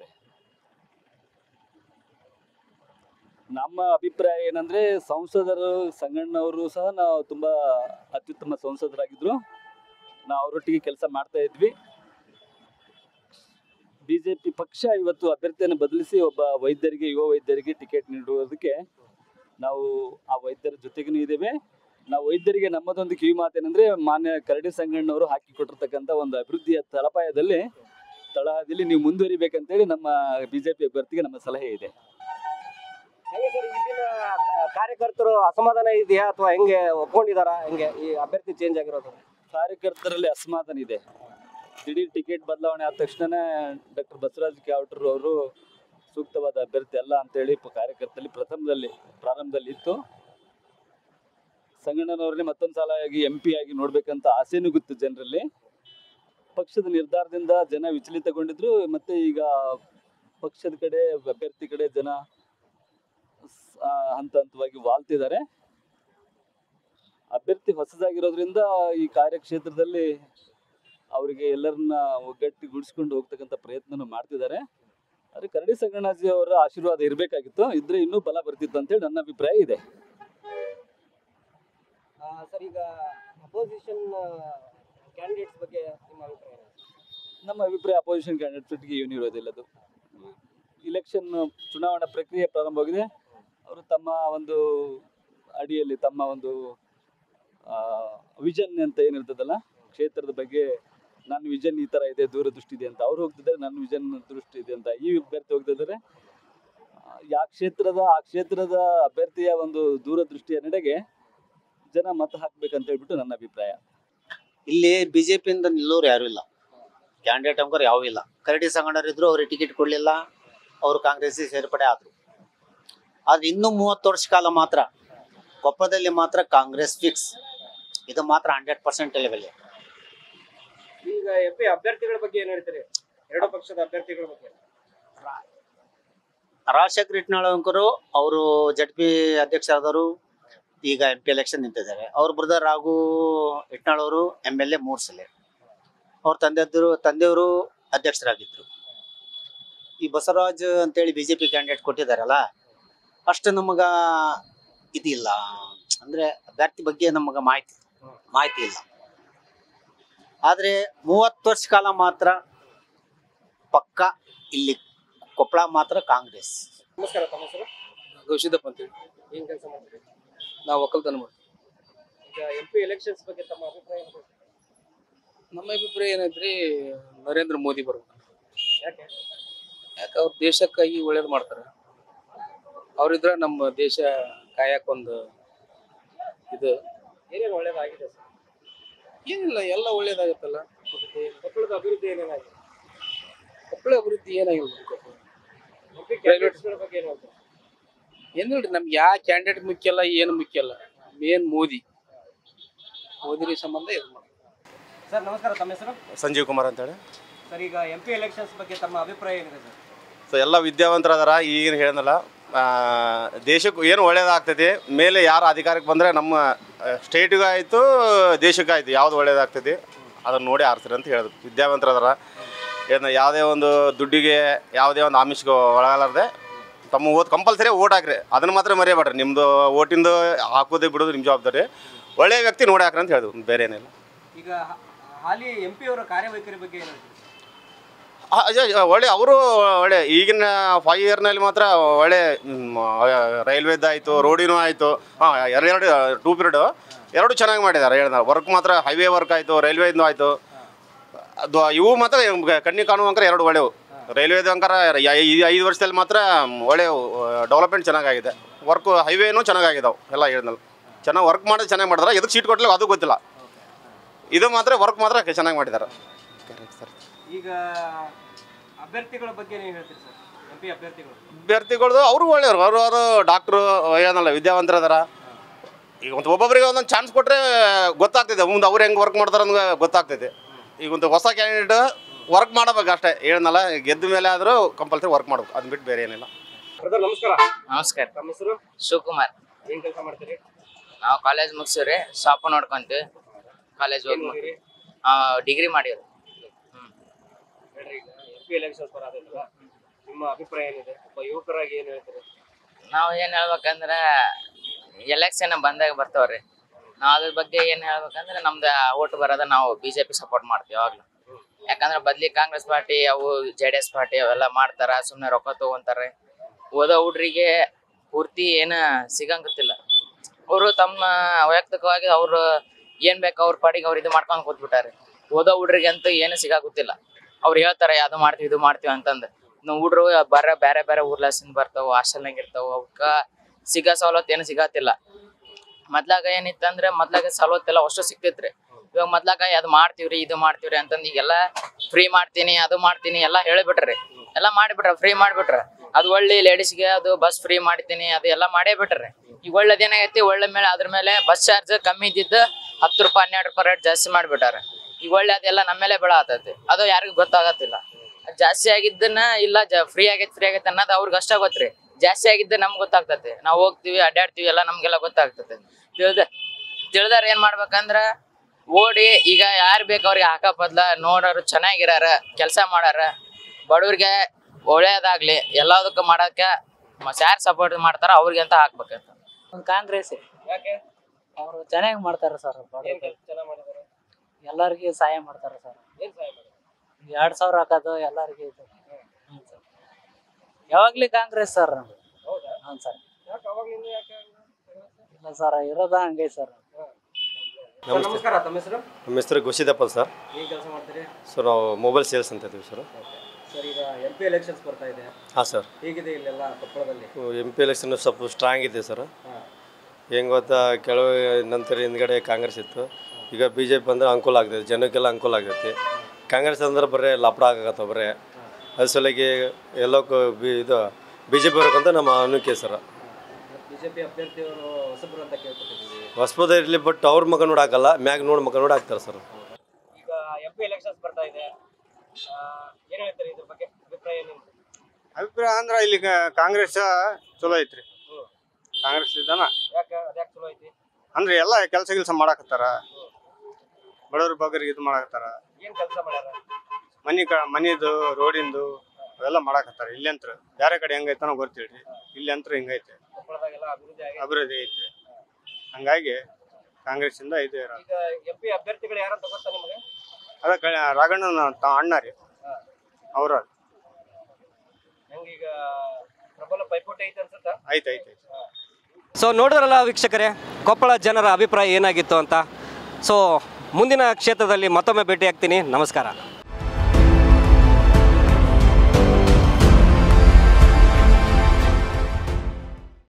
ನಮ್ಮ ಅಭಿಪ್ರಾಯ ಏನಂದ್ರೆ ಸಂಸದರು ಸಂಗಣ್ಣವರು ಸಹ ನಾವು ತುಂಬಾ ಅತ್ಯುತ್ತಮ ಸಂಸದರಾಗಿದ್ರು ನಾವು ಅವರೊಟ್ಟಿಗೆ ಕೆಲಸ ಮಾಡ್ತಾ ಇದ್ವಿ ಬಿಜೆಪಿ ಪಕ್ಷ ಇವತ್ತು ಅಭ್ಯರ್ಥಿಯನ್ನು ಬದಲಿಸಿ ಒಬ್ಬ ವೈದ್ಯರಿಗೆ ಯುವ ವೈದ್ಯರಿಗೆ ಟಿಕೆಟ್ ನೀಡುವುದಕ್ಕೆ ನಾವು ಆ ವೈದ್ಯರ ಜೊತೆಗೂ ಇದ್ದೇವೆ ನಾವು ವೈದ್ಯರಿಗೆ ನಮ್ಮದೊಂದು ಕಿವಿ ಮಾತೇನೆಂದ್ರೆ ಮಾನ್ಯ ಕರಡಿ ಸಂಗಣ್ಣವರು ಹಾಕಿ ಕೊಟ್ಟಿರ್ತಕ್ಕಂಥ ಒಂದು ಅಭಿವೃದ್ಧಿಯ ತಳಪಾಯದಲ್ಲಿ ತಳಹದಿಯಲ್ಲಿ ನೀವು ಮುಂದುವರಿಬೇಕಂತೇಳಿ ನಮ್ಮ ಬಿಜೆಪಿ ಅಭ್ಯರ್ಥಿಗೆ ನಮ್ಮ ಸಲಹೆ ಇದೆ ಹೆಂಗೆ ಸರ್ ಇಲ್ಲಿನ ಆ, ಕಾರ್ಯಕರ್ತರು ಅಸಮಾಧಾನ ಇದೆಯಾ ಅಥವಾ ಹೆಂಗೆ ಒಪ್ಕೊಂಡಿದಾರಾ ಹೆಂಗೆ ಈ ಅಭ್ಯರ್ಥಿ ಚೇಂಜ್ ಆಗಿರೋದು ಕಾರ್ಯಕರ್ತರಲ್ಲಿ ಅಸಮಾಧಾನ ಇದೆ ದಿಢೀರ್ ಟಿಕೆಟ್ ಬದಲಾವಣೆ ಆದ ತಕ್ಷಣನೇ ಡಾಕ್ಟರ್ ಬಸವರಾಜ್ ಕ್ಯಾವಟ್ರು ಅವರು ಸೂಕ್ತವಾದ ಅಭ್ಯರ್ಥಿ ಅಲ್ಲ ಅಂತೇಳಿ ಪ- ಕಾರ್ಯಕರ್ತರಲ್ಲಿ ಪ್ರಥಮದಲ್ಲಿ ಪ್ರಾರಂಭದಲ್ಲಿ ಇತ್ತು ಸಂಗಣ್ಣನವ್ರನ್ನೇ ಮತ್ತೊಂದು ಸಲ ಆಗಿ ಎಂ ಪಿ ಆಗಿ ನೋಡ್ಬೇಕಂತ ಆಸೆನೂ ಗೊತ್ತು ಜನರಲ್ಲಿ ಪಕ್ಷದ ನಿರ್ಧಾರದಿಂದ ಜನ ವಿಚಲಿತಗೊಂಡಿದ್ರು ಮತ್ತೆ ಈಗ ಪಕ್ಷದ ಕಡೆ ಅಭ್ಯರ್ಥಿ ಕಡೆ ಜನ ಸ್- ಆ, ಹಂತ ಹಂತವಾಗಿ ವಾಲ್ತಿದ್ದಾರೆ ಅಭ್ಯರ್ಥಿ ಹೊಸದಾಗಿರೋದ್ರಿಂದ ಈ ಕಾರ್ಯಕ್ಷೇತ್ರದಲ್ಲಿ ಅವರಿಗೆ ಎಲ್ಲರನ್ನ ಒಗ್ಗಟ್ಟಿಗೂಡಿಸ್ಕೊಂಡು ಹೋಗ್ತಕ್ಕಂಥ ಪ್ರಯತ್ನನೂ ಮಾಡ್ತಿದ್ದಾರೆ ಆದರೆ ಕರಡಿ ಸಂಗಣ್ಣಾಜಿ ಅವರ ಆಶೀರ್ವಾದ ಇರಬೇಕಾಗಿತ್ತು ಇದ್ರೆ ಇನ್ನೂ ಬಲ ಬರ್ತಿತ್ತು ಅಂತೇಳಿ ನನ್ನ ಅಭಿಪ್ರಾಯ ಇದೆ ಸರ್ ಈಗ ಅಪೋಸಿಷನ್ ಕ್ಯಾಂಡಿಡೇಟ್ಸ್ ಬಗ್ಗೆ ನಿಮ್ಮ ಅಭಿಪ್ರಾಯ ಏನು? ನಮ್ಮ ಅಭಿಪ್ರಾಯ ಅಪೋಸಿಷನ್ ಕ್ಯಾಂಡಿಡೇಟ್ಸ್ಗೆ ಏನು ಇರೋದಿಲ್ಲ ಅದು ಇಲೆಕ್ಷನ್ ಚುನಾವಣಾ ಪ್ರಕ್ರಿಯೆ ಪ್ರಾರಂಭವಾಗಿದೆ ಅವರು ತಮ್ಮ ಒಂದು ಅಡಿಯಲ್ಲಿ ತಮ್ಮ ಒಂದು ವಿಷನ್ ಅಂತ ಏನಿರ್ತದಲ್ಲ ಕ್ಷೇತ್ರದ ಬಗ್ಗೆ ನನ್ನ ವಿಷನ್ ಈ ಥರ ಇದೆ ದೂರದೃಷ್ಟಿ ಇದೆ ಅಂತ ಅವ್ರು ಹೋಗ್ತಿದ್ದಾರೆ ನನ್ನ ವಿಷನ್ ದೃಷ್ಟಿ ಇದೆ ಅಂತ ಈ ಅಭ್ಯರ್ಥಿ ಹೋಗ್ತಿದ್ದಾರೆ ಆ, ಯಾ ಕ್ಷೇತ್ರದ ಆ ಕ್ಷೇತ್ರದ ಅಭ್ಯರ್ಥಿಯ ಒಂದು ದೂರದೃಷ್ಟಿಯ ನಡೆಗೆ ಜನ ಮತ ಹಾಕ್ಬೇಕಂತ ಹೇಳ್ಬಿಟ್ಟು ನನ್ನ ಅಭಿಪ್ರಾಯ ಇಲ್ಲಿ ಬಿಜೆಪಿಯಿಂದ ನಿಲ್ಲೋರು ಯಾರು ಇಲ್ಲ ಕ್ಯಾಂಡಿಡೇಟ್ ಅಂಕರ್ ಯಾವೂ ಇಲ್ಲ ಕರಡಿ ಸಂಗಣ್ಣರಿದ್ರು ಅವ್ರಿಗೆ ಟಿಕೆಟ್ ಕೊಡಲಿಲ್ಲ ಅವರು ಕಾಂಗ್ರೆಸ್ಸಿಗೆ ಸೇರ್ಪಡೆ ಆದರು ಆದ್ರೆ ಇನ್ನೂ ಮೂವತ್ತು ವರ್ಷ ಕಾಲ ಮಾತ್ರ ಕೊಪ್ಪದಲ್ಲಿ ಮಾತ್ರ ಕಾಂಗ್ರೆಸ್ ಫಿಕ್ಸ್ ಇದು ಮಾತ್ರ ಹಂಡ್ರೆಡ್ ಪರ್ಸೆಂಟ್ ಲೆವೆಲ್ ಈಗ ಎಂ ಪಿ ಅಭ್ಯರ್ಥಿಗಳ ಬಗ್ಗೆ ಏನ್ ಹೇಳ್ತೀರಿ ಎರಡು ಪಕ್ಷದ ಅಭ್ಯರ್ಥಿಗಳ ಬಗ್ಗೆ ರಾಜಶೇಖರ್ ಇಟ್ನಾಳಂಕರು ಅವರು ಜಡ್ ಪಿ ಅಧ್ಯಕ್ಷರಾದವರು ಈಗ ಎಂ ಪಿ ಎಲೆಕ್ಷನ್ ನಿಂತಿದ್ದಾರೆ ಅವ್ರ ಬ್ರದರ್ ರಾಘು ಇಟ್ನಾಳ್ ಅವರು ಎಮ್ ಎಲ್ ಎ ಮೂರು ಸಲ ಅವ್ರ ತಂದೆದ್ರು ತಂದೆಯವರು ಅಧ್ಯಕ್ಷರಾಗಿದ್ದರು ಈ ಬಸವರಾಜ್ ಅಂತೇಳಿ ಬಿ ಜೆ ಪಿ ಕ್ಯಾಂಡಿಡೇಟ್ ಕೊಟ್ಟಿದ್ದಾರಲ್ಲ ಅಷ್ಟು ನಮಗ ಇದಿಲ್ಲ ಅಂದರೆ ಅಭ್ಯರ್ಥಿ ಬಗ್ಗೆ ನಮಗೆ ಮಾಹಿತಿ ಮಾಹಿತಿ ಇಲ್ಲ ಆದರೆ ಮೂವತ್ತು ವರ್ಷ ಕಾಲ ಮಾತ್ರ ಪಕ್ಕ ಇಲ್ಲಿ ಕೊಪ್ಪಳ ಮಾತ್ರ ಕಾಂಗ್ರೆಸ್ ನಮಸ್ಕಾರ ತಮ್ಮ ಹೆಸರು ಗೌಶಿದಪ್ಪ ಅಂತೇಳಿ ಏನ್ ಕೆಲಸ ಮಾಡ್ತೀರಿ ನಾವು ಒಕ್ಕಲ್ತನ ಮಾಡ್ತೀವಿ ಈಗ ಎಂ ಪಿ ಎಲೆಕ್ಷನ್ಸ್ ಬಗ್ಗೆ ತಮ್ಮ ಅಭಿಪ್ರಾಯ ಏನು? ನಮ್ಮ ಅಭಿಪ್ರಾಯ ಏನೈತ್ರಿ ನರೇಂದ್ರ ಮೋದಿ ಬರ್ಬೇಕು ಯಾಕೆ ಯಾಕೆ ಅವ್ರು ದೇಶಕ್ಕಾಗಿ ಒಳ್ಳೇದು ಮಾಡ್ತಾರೆ ಅವ್ರಿದ್ರ ನಮ್ಮ ದೇಶ ಕಾಯಕ್ ಒಂದು ಇದು ಏನೇನು ಒಳ್ಳೇದಾಗಿದೆ ಸರ್ ಏನಿಲ್ಲ ಎಲ್ಲ ಒಳ್ಳೇದಾಗತ್ತಲ್ಲ ಕೊಪ್ಪಳದ ಅಭಿವೃದ್ಧಿ ಏನೇನಾಗಿದೆ ಕೊಪ್ಪಳ ಅಭಿವೃದ್ಧಿ ಏನಾಗಿಲ್ಲ ಕೊಪ್ಪಳ ಎಂ ಪಿ ಕ್ಯಾಂಡಿಡೇಟ್ಸ್ಗಳ ಬಗ್ಗೆ ಏನು ಹೇಳ್ತೀರಾ ಏನ್ ನೋಡ್ರಿ ನಮ್ಗೆ ಯಾವ ಕ್ಯಾಂಡಿಡೇಟ್ ಮುಖ್ಯ ಅಲ್ಲ ಏನು ಮುಖ್ಯ ಅಲ್ಲ ಮೇನ್ ಮೋದಿ ಮೋದಿ ಸಂಬಂಧ ಇದು ಮಾಡಿ ಸರ್ ನಮಸ್ಕಾರ ತಮ್ಮ ಹೆಸರು ಸಂಜೀವ್ ಕುಮಾರ್ ಅಂತೇಳಿ ಸರ್ ಈಗ ಎಂ ಪಿ ಎಲೆಕ್ಷನ್ಸ್ ಬಗ್ಗೆ ತಮ್ಮ ಅಭಿಪ್ರಾಯ ಏನಿದೆ ಸರ್ ಸೊ ಎಲ್ಲ ವಿದ್ಯಾವಂತರದಾರ ಈಗಿನ ಹೇಳಿದ್ನಲ್ಲ ಆ, ದೇಶಕ್ಕೂ ಏನು ಒಳ್ಳೇದಾಗ್ತೈತಿ ಮೇಲೆ ಯಾರು ಅಧಿಕಾರಕ್ಕೆ ಬಂದರೆ ನಮ್ಮ ಸ್ಟೇಟಿಗೂ ಆಯಿತು ದೇಶಕ್ಕೂ ಆಯಿತು ಯಾವ್ದು ಒಳ್ಳೇದಾಗ್ತೈತಿ ಅದನ್ನು ನೋಡಿ ಆರಿಸ್ರಿ ಅಂತ ಹೇಳಿದ್ರು ವಿದ್ಯಾವಂತರದಾರ ಏನು ಯಾವುದೇ ಒಂದು ದುಡ್ಡಿಗೆ ಯಾವುದೇ ಒಂದು ಆಮಿಷಗೆ ಒಳಗಾಲಾರ್ದೆ ತಮ್ಮ ಓಟ್ ಕಂಪಲ್ಸರಿ ಓಟ್ ಹಾಕ್ರಿ ಅದನ್ನು ಮಾತ್ರ ಮರೆಯಬೇಡ್ರಿ ನಿಮ್ಮದು ಓಟಿಂದು ಹಾಕೋದು ಬಿಡೋದು ನಿಮ್ಮ ಜವಾಬ್ದಾರಿ ಒಳ್ಳೆಯ ವ್ಯಕ್ತಿ ನೋಡಿ ಹಾಕ್ರಿ ಅಂತ ಹೇಳಿದ್ರು ಬೇರೆ ಏನಿಲ್ಲ ಈಗ ಹಾ- ಹಾಲಿ ಎಂ ಪಿ ಅವರ ಕಾರ್ಯವೈಖರಿ ಬಗ್ಗೆ ಏನು ಹೇಳ್ತೀರಿ ಆ, ಅಜಯ್, ಒಳ್ಳೆ ಅವರು ಒಳ್ಳೆ ಈಗಿನ ಫೈವ್ ಇಯರ್ನಲ್ಲಿ ಮಾತ್ರ ಒಳ್ಳೆ ರೈಲ್ವೇದ್ದು ಆಯಿತು ರೋಡಿನೂ ಆಯಿತು ಹಾಂ ಎರಡೆರಡು ಟೂ ಪೀರಿಯಡು ಎರಡು ಚೆನ್ನಾಗಿ ಮಾಡಿದ್ದಾರೆ ಹೇಳಿದ ವರ್ಕ್ ಮಾತ್ರ ಹೈವೇ ವರ್ಕ್ ಆಯಿತು ರೈಲ್ವೇದು ಆಯಿತು ಅದು ಇವು ಮಾತ್ರ ಕಣ್ಣಿ ಕಾಣುವಂಕರ ಎರಡು ಒಳ್ಳೆವು ರೈಲ್ವೇದು ಅಂಕರ ಈ ಐದು ವರ್ಷದಲ್ಲಿ ಮಾತ್ರ ಒಳ್ಳೆ ಡೆವಲಪ್ಮೆಂಟ್ ಚೆನ್ನಾಗಾಗಿದೆ ವರ್ಕು ಹೈವೇನೂ ಚೆನ್ನಾಗಾಗಿದ್ದಾವೆ ಎಲ್ಲ ಹೇಳಿದ್ನಲ್ಲ ಚೆನ್ನಾಗಿ ವರ್ಕ್ ಮಾಡೋದು ಚೆನ್ನಾಗಿ ಮಾಡಿದಾರೆ ಎದಕ್ಕೆ ಸೀಟ್ ಕೊಟ್ಟಲ್ಲ ಅದು ಗೊತ್ತಿಲ್ಲ ಇದು ಮಾತ್ರ ವರ್ಕ್ ಮಾತ್ರ ಚೆನ್ನಾಗಿ ಮಾಡಿದ್ದಾರೆ ಈಗ ಅಭ್ಯರ್ಥಿಗಳ ಬಗ್ಗೆ ನೀವು ಹೇಳ್ತೀರಿ ಸರ್ ಎಂ ಪಿ ಅಭ್ಯರ್ಥಿಗಳು ಅಭ್ಯರ್ಥಿಗಳದು ಅವರು ಒಳ್ಳೆಯವರು ಅವರು ಅವರು ಡಾಕ್ಟ್ರು ಏನಲ್ಲ ವಿದ್ಯಾವಂತರದಾರ ಈಗ ಒಂದು ಒಬ್ಬೊಬ್ಬರಿಗೆ ಒಂದೊಂದು ಚಾನ್ಸ್ ಕೊಟ್ಟರೆ ಗೊತ್ತಾಗ್ತೈತೆ ಮುಂದೆ ಅವ್ರು ಹೆಂಗೆ ವರ್ಕ್ ಮಾಡ್ತಾರೆ ಅನ್ನೋ ಗೊತ್ತಾಗ್ತೈತೆ ಈಗ ಒಂದು ಹೊಸ ಕ್ಯಾಂಡಿಡೇಟ್ ವರ್ಕ್ ಮಾಡಬೇಕು ಅಷ್ಟೇ ಏನಲ್ಲ ಗೆದ್ದ ಮೇಲೆ ಆದರೂ ಕಂಪಲ್ಸರಿ ವರ್ಕ್ ಮಾಡ್ಬೇಕು ಅದನ್ನ ಬಿಟ್ಟು ಬೇರೆ ಏನಿಲ್ಲ ಬ್ರದರ್ ನಮಸ್ಕಾರ ನಮಸ್ಕಾರ ತಮ್ಮ ಹೆಸರು ಶಿವಕುಮಾರ್ ಏನ್ ಕೆಲಸ ಮಾಡ್ತೀರಿ ನಾವು ಕಾಲೇಜ್ ಮುಗಿಸಿವ್ರಿ ಶಾಪ್ ನೋಡ್ಕೊಂತೀವಿ ಕಾಲೇಜ್ ಹೋಗಿ ಡಿಗ್ರಿ ಮಾಡಿವ್ರಿ ಹೇಳ್ರಿ ಈಗ ಎಂ ಪಿ ಎಲೆಕ್ಷನ್ಸ್ ಬರೋದಿಲ್ಲ ನಿಮ್ಮ ಅಭಿಪ್ರಾಯ ಏನಿದೆ ಒಬ್ಬ ಯುವಕರಾಗಿ ಏನು ಹೇಳ್ತೀರಿ ನಾವು ಏನ್ ಹೇಳ್ಬೇಕಂದ್ರೆ ಎಲೆಕ್ಷನ್ ಬಂದಾಗ ಬರ್ತಾವ್ರಿ ನಾವು ಅದ್ರ ಬಗ್ಗೆ ಏನ್ ಹೇಳ್ಬೇಕಂದ್ರೆ ನಮ್ದು ಓಟ್ ಬರೋದ ನಾವು ಬಿಜೆಪಿ ಸಪೋರ್ಟ್ ಮಾಡ್ತೀವಿ ಯಾವಾಗ್ಲೂ ಯಾಕಂದ್ರೆ ಬದ್ಲಿ ಕಾಂಗ್ರೆಸ್ ಪಾರ್ಟಿ ಅವು ಜೆ ಡಿ ಎಸ್ ಪಾರ್ಟಿ ಅವೆಲ್ಲ ಮಾಡ್ತಾರ ಸುಮ್ಮನೆ ರೊಕ್ಕ ತಗೊಂತಾರೆ ಓದೋ ಹುಡ್ರಿಗೆ ಪೂರ್ತಿ ಏನ ಸಿಗಂಗತ್ತಿಲ್ಲ ಅವರು ತಮ್ಮ ವೈಯಕ್ತಿಕವಾಗಿ ಅವ್ರು ಏನ್ ಬೇಕು ಅವ್ರ ಪಾಡಿಗೆ ಅವ್ರು ಇದು ಮಾಡ್ಕೊಂಡು ಕೂತ್ಬಿಟ್ಟಾರೆ ಓದೋ ಹುಡ್ರಿಗೆ ಅಂತೂ ಏನು ಸಿಗಾಗುತ್ತಿಲ್ಲ ಅವ್ರು ಹೇಳ್ತಾರೆ ಅದು ಮಾಡ್ತೀವಿ ಇದು ಮಾಡ್ತೀವಿ ಅಂತಂದು ನಾವು ಹುಡ್ರು ಬರ ಬೇರೆ ಬೇರೆ ಊರ್ಲಾಸಿಂದ ಬರ್ತಾವ ಹಾಸ್ಟೆಲ್ನಾಗ ಇರ್ತಾವ ಅವಕ್ಕ ಸಿಗೋ ಸವಲತ್ತು ಏನು ಸಿಗತ್ತಿಲ್ಲ ಮೊದ್ಲಾಗ ಏನಿತ್ತಂದ್ರೆ ಮೊದ್ಲಾಗ ಸವಲತ್ತೆಲ್ಲ ಅಷ್ಟು ಸಿಕ್ತಿತ್ರಿ ಇವಾಗ ಮೊದ್ಲಾಗ ಅದು ಮಾಡ್ತೀವ್ರಿ ಇದು ಮಾಡ್ತೀವ್ರಿ ಅಂತಂದ್ ಈಗೆಲ್ಲ ಫ್ರೀ ಮಾಡ್ತೀನಿ ಅದು ಮಾಡ್ತೀನಿ ಎಲ್ಲ ಹೇಳಿಬಿಟ್ರಿ ಎಲ್ಲ ಮಾಡಿಬಿಟ್ರ ಫ್ರೀ ಮಾಡಿಬಿಟ್ರ ಅದು ಒಳ್ಳೆ ಲೇಡೀಸ್ಗೆ ಅದು ಬಸ್ ಫ್ರೀ ಮಾಡ್ತೀನಿ ಅದು ಎಲ್ಲ ಮಾಡೇ ಬಿಟ್ರಿ ಈಗ ಒಳ್ಳೇದೇನಾಗೈತಿ ಒಳ್ಳೆ ಮೇಲೆ ಅದ್ರ ಮೇಲೆ ಬಸ್ ಚಾರ್ಜ್ ಕಮ್ಮಿ ಇದ್ದಿದ್ದು ಹತ್ತು ರೂಪಾಯಿ ಹನ್ನೆರಡು ರೂಪಾಯಿ ರೇಟ್ ಜಾಸ್ತಿ ಮಾಡಿಬಿಟ್ಟಾರ ಈಗ ಒಳ್ಳೆ ಅದೆಲ್ಲ ನಮ್ಮ ಮೇಲೆ ಬೆಳ ಆತೈತಿ ಅದು ಯಾರಿಗೂ ಗೊತ್ತಾಗತ್ತಿಲ್ಲ ಅದ್ ಜಾಸ್ತಿ ಆಗಿದ್ದನ್ನ ಇಲ್ಲ ಫ್ರೀ ಆಗೈತೆ ಫ್ರೀ ಆಗೈತೆ ಅನ್ನೋದು ಅವ್ರಿಗೆ ಅಷ್ಟ ಗೊತ್ತ್ರಿ ಜಾಸ್ತಿ ಆಗಿದ್ದ ನಮ್ಗೆ ಗೊತ್ತಾಗ್ತೈತಿ ನಾವು ಹೋಗ್ತೀವಿ ಅಡ್ಡಾಡ್ತೀವಿ ಎಲ್ಲ ನಮ್ಗೆಲ್ಲ ಗೊತ್ತಾಗ್ತೈತೆ ತಿಳ್ದ ತಿಳ್ದಾರ ಏನ್ ಮಾಡ್ಬೇಕಂದ್ರ ಓಡಿ ಈಗ ಯಾರು ಬೇಕು ಅವ್ರಿಗೆ ಹಾಕ ಬದ್ಲ ನೋಡೋರು ಚೆನ್ನಾಗಿರಾರ ಕೆಲಸ ಮಾಡಾರ ಬಡವ್ರಿಗೆ ಒಳ್ಳೇದಾಗ್ಲಿ ಎಲ್ಲದಕ್ಕೂ ಮಾಡಕ್ಕೆ ಯಾರು ಸಪೋರ್ಟ್ ಮಾಡ್ತಾರ ಅವ್ರಿಗೆ ಅಂತ ಹಾಕ್ಬೇಕಂತ ಕಾಂಗ್ರೆಸ್ ಯಾಕೆ ಅವರು ಚೆನ್ನಾಗಿ ಮಾಡ್ತಾರೆ ಸರ್ ಏನ್ ಕೆಲ್ಸ ಚೆನ್ನಾಗ್ ಮಾಡಿದ್ದಾರೆ ಎಲ್ಲರಿಗೂ ಸಹಾಯ ಮಾಡ್ತಾರೆ ಸರ್ ಏನ್ ಸಹಾಯ ಮಾಡಿದ್ದಾರೆ ಎರಡ್ ಸಾವಿರ ಹಾಕೋದು ಎಲ್ಲರಿಗೂ ಇದು ಹ್ಞೂ ಸರ್ ಯಾವಾಗ್ಲೂ ಕಾಂಗ್ರೆಸ್ ಸರ್ ಹೌದಾ ಹ್ಞೂ ಸರ್ ಯಾಕೆ ಅವಾಗ್ಲಿಂದ ಯಾಕೆ ಇಲ್ಲ ಸರ್ ಇರೋದ ಹಂಗೆ ಸರ್ ಸರ್, ನಮಸ್ಕಾರ ತಮ್ಮ ಹೆಸರು ನಮ್ಮ ಹೆಸರು ಘೋಷಿದಪ್ಪ ಸರ್ ಏನ್ ಕೆಲಸ ಮಾಡ್ತೀರಿ ಸರ್ ನಾವು ಮೊಬೈಲ್ ಸೇಲ್ಸ್ ಅಂತ ಇದ್ದೀವಿ ಸರ್ ಸರ್ ಈಗ ಎಂ ಪಿ ಎಲೆಕ್ಷನ್ಸ್ ಬರ್ತಾ ಇದೆ ಹಾಂ ಸರ್ ಹೇಗಿದೆ ಇಲ್ಲೆಲ್ಲ ಕೊಪ್ಪಳದಲ್ಲಿ ಎಂ ಪಿ ಎಲೆಕ್ಷನ್ ಸ್ವಲ್ಪ ಸ್ಟ್ರಾಂಗ್ ಇದೆ ಸರ್ ಹಾ. ಹೆಂಗೆ ಗೊತ್ತಾ ಕೆಲವು ನಂತರ ಹಿಂದ್ಗಡೆ ಕಾಂಗ್ರೆಸ್ ಇತ್ತು ಈಗ ಬಿ ಜೆ ಪಿ ಅಂದ್ರೆ ಅನುಕೂಲ ಆಗ್ತೈತೆ ಜನಕ್ಕೆಲ್ಲ ಅನುಕೂಲ ಆಗ್ತೈತಿ ಕಾಂಗ್ರೆಸ್ ಅಂದ್ರೆ ಬರೀ ಲಪಡ ಆಗತ್ತ ಬರೀ ಅದ್ರ ಸಲುವಾಗಿ ಎಲ್ಲೋ ಬಿ ಇದು ಬಿ ಜೆ ಪಿ ಅವ್ರಿಗಂತ ನಮ್ಮ ಅನುಕೆ ಸರ್ ಬಿಜೆಪಿ ಅಭ್ಯರ್ಥಿಯವರು ಹೊಸಬ್ರು ಅಂತ ಕೇಳ್ಕೊತಿದ್ದೀವಿ ಹೊಸಪದ ಇರಲಿ ಬಟ್ ಅವ್ರ ಮಗ ನೋಡಿ ಹಾಕಲ್ಲ ಮ್ಯಾಗ ನೋಡಿ ಮಗ ನೋಡಿ ಹಾಕ್ತಾರೆ ಸರ್ ಈಗ ಎಂ ಪಿ ಎಲೆಕ್ಷನ್ಸ್ ಬರ್ತಾ ಇದೆ ಏನು ಹೇಳ್ತಾರೆ ಇದ್ರ ಬಗ್ಗೆ ಅಭಿಪ್ರಾಯ ಏನು ನಿಮ್ದು? ಅಭಿಪ್ರಾಯ ಅಂದ್ರೆ ಇಲ್ಲಿ ಕ- ಕಾಂಗ್ರೆಸ್ ಚಲೋ ಐತ್ರಿ ಕಾಂಗ್ರೆಸ್ ಇದ್ದಾನ ಯಾಕ ಅದ್ಯಾಕೆ ಚಲೋ ಐತಿ ಅಂದ್ರೆ ಎಲ್ಲ ಕೆಲಸ ಗಿಲ್ಸ ಮಾಡಾಕತ್ತಾರ ಬಡವ್ರ ಬಗ್ಗರಿಗೆ ಇದು ಮಾಡಾಕತ್ತಾರ ಏನ್ ಕೆಲಸ ಮಾಡ್ಯಾರ ಮನಿ ಕ ಮನಿದು ರೋಡಿಂದು ಅವೆಲ್ಲ ಮಾಡಾಕತ್ತಾರ ಇಲ್ಲಿ ಅಂತ ಬೇರೆ ಕಡೆ ಹೆಂಗೈತನೋ ಗೊತ್ತಿಲ್ರಿ ಇಲ್ಲಿ ಅಂತ ಹಿಂಗೈತೆ ಕೊಪ್ಪಳದಾಗೆಲ್ಲ ಅಭಿವೃದ್ಧಿ ಆಗಿದೆ ಅಭಿವೃದ್ಧಿ ಐತೆ ಹಂಗಾಗಿ ಕಾಂಗ್ರೆಸ್ ಇಂದ ಇದು ಇರೋದು. ಈಗ ಎಂ ಪಿ ಅಭ್ಯರ್ಥಿಗಳು ಯಾರಂತ ಗೊತ್ತಾ ನಿಮಗೆ ಅದ ಕ- ರಾಘಣ್ಣನ ತ ಅಣ್ಣ ರೀ ಅವ್ರ ಹೆಂಗೀಗ ಪ್ರಬಲ ಪೈಪೋಟಿ ಐತೆ ಅನ್ಸುತ್ತಾ ಐತೆ ಐತೆ ಐತೆ ಸೊ ನೋಡಿದ್ರಲ್ಲ ವೀಕ್ಷಕರೇ ಕೊಪ್ಪಳ ಜನರ ಅಭಿಪ್ರಾಯ ಏನಾಗಿತ್ತು ಅಂತ ಸೊ ಮುಂದಿನ ಕ್ಷೇತ್ರದಲ್ಲಿ ಮತ್ತೊಮ್ಮೆ ಭೇಟಿ ಆಗ್ತೀನಿ ನಮಸ್ಕಾರ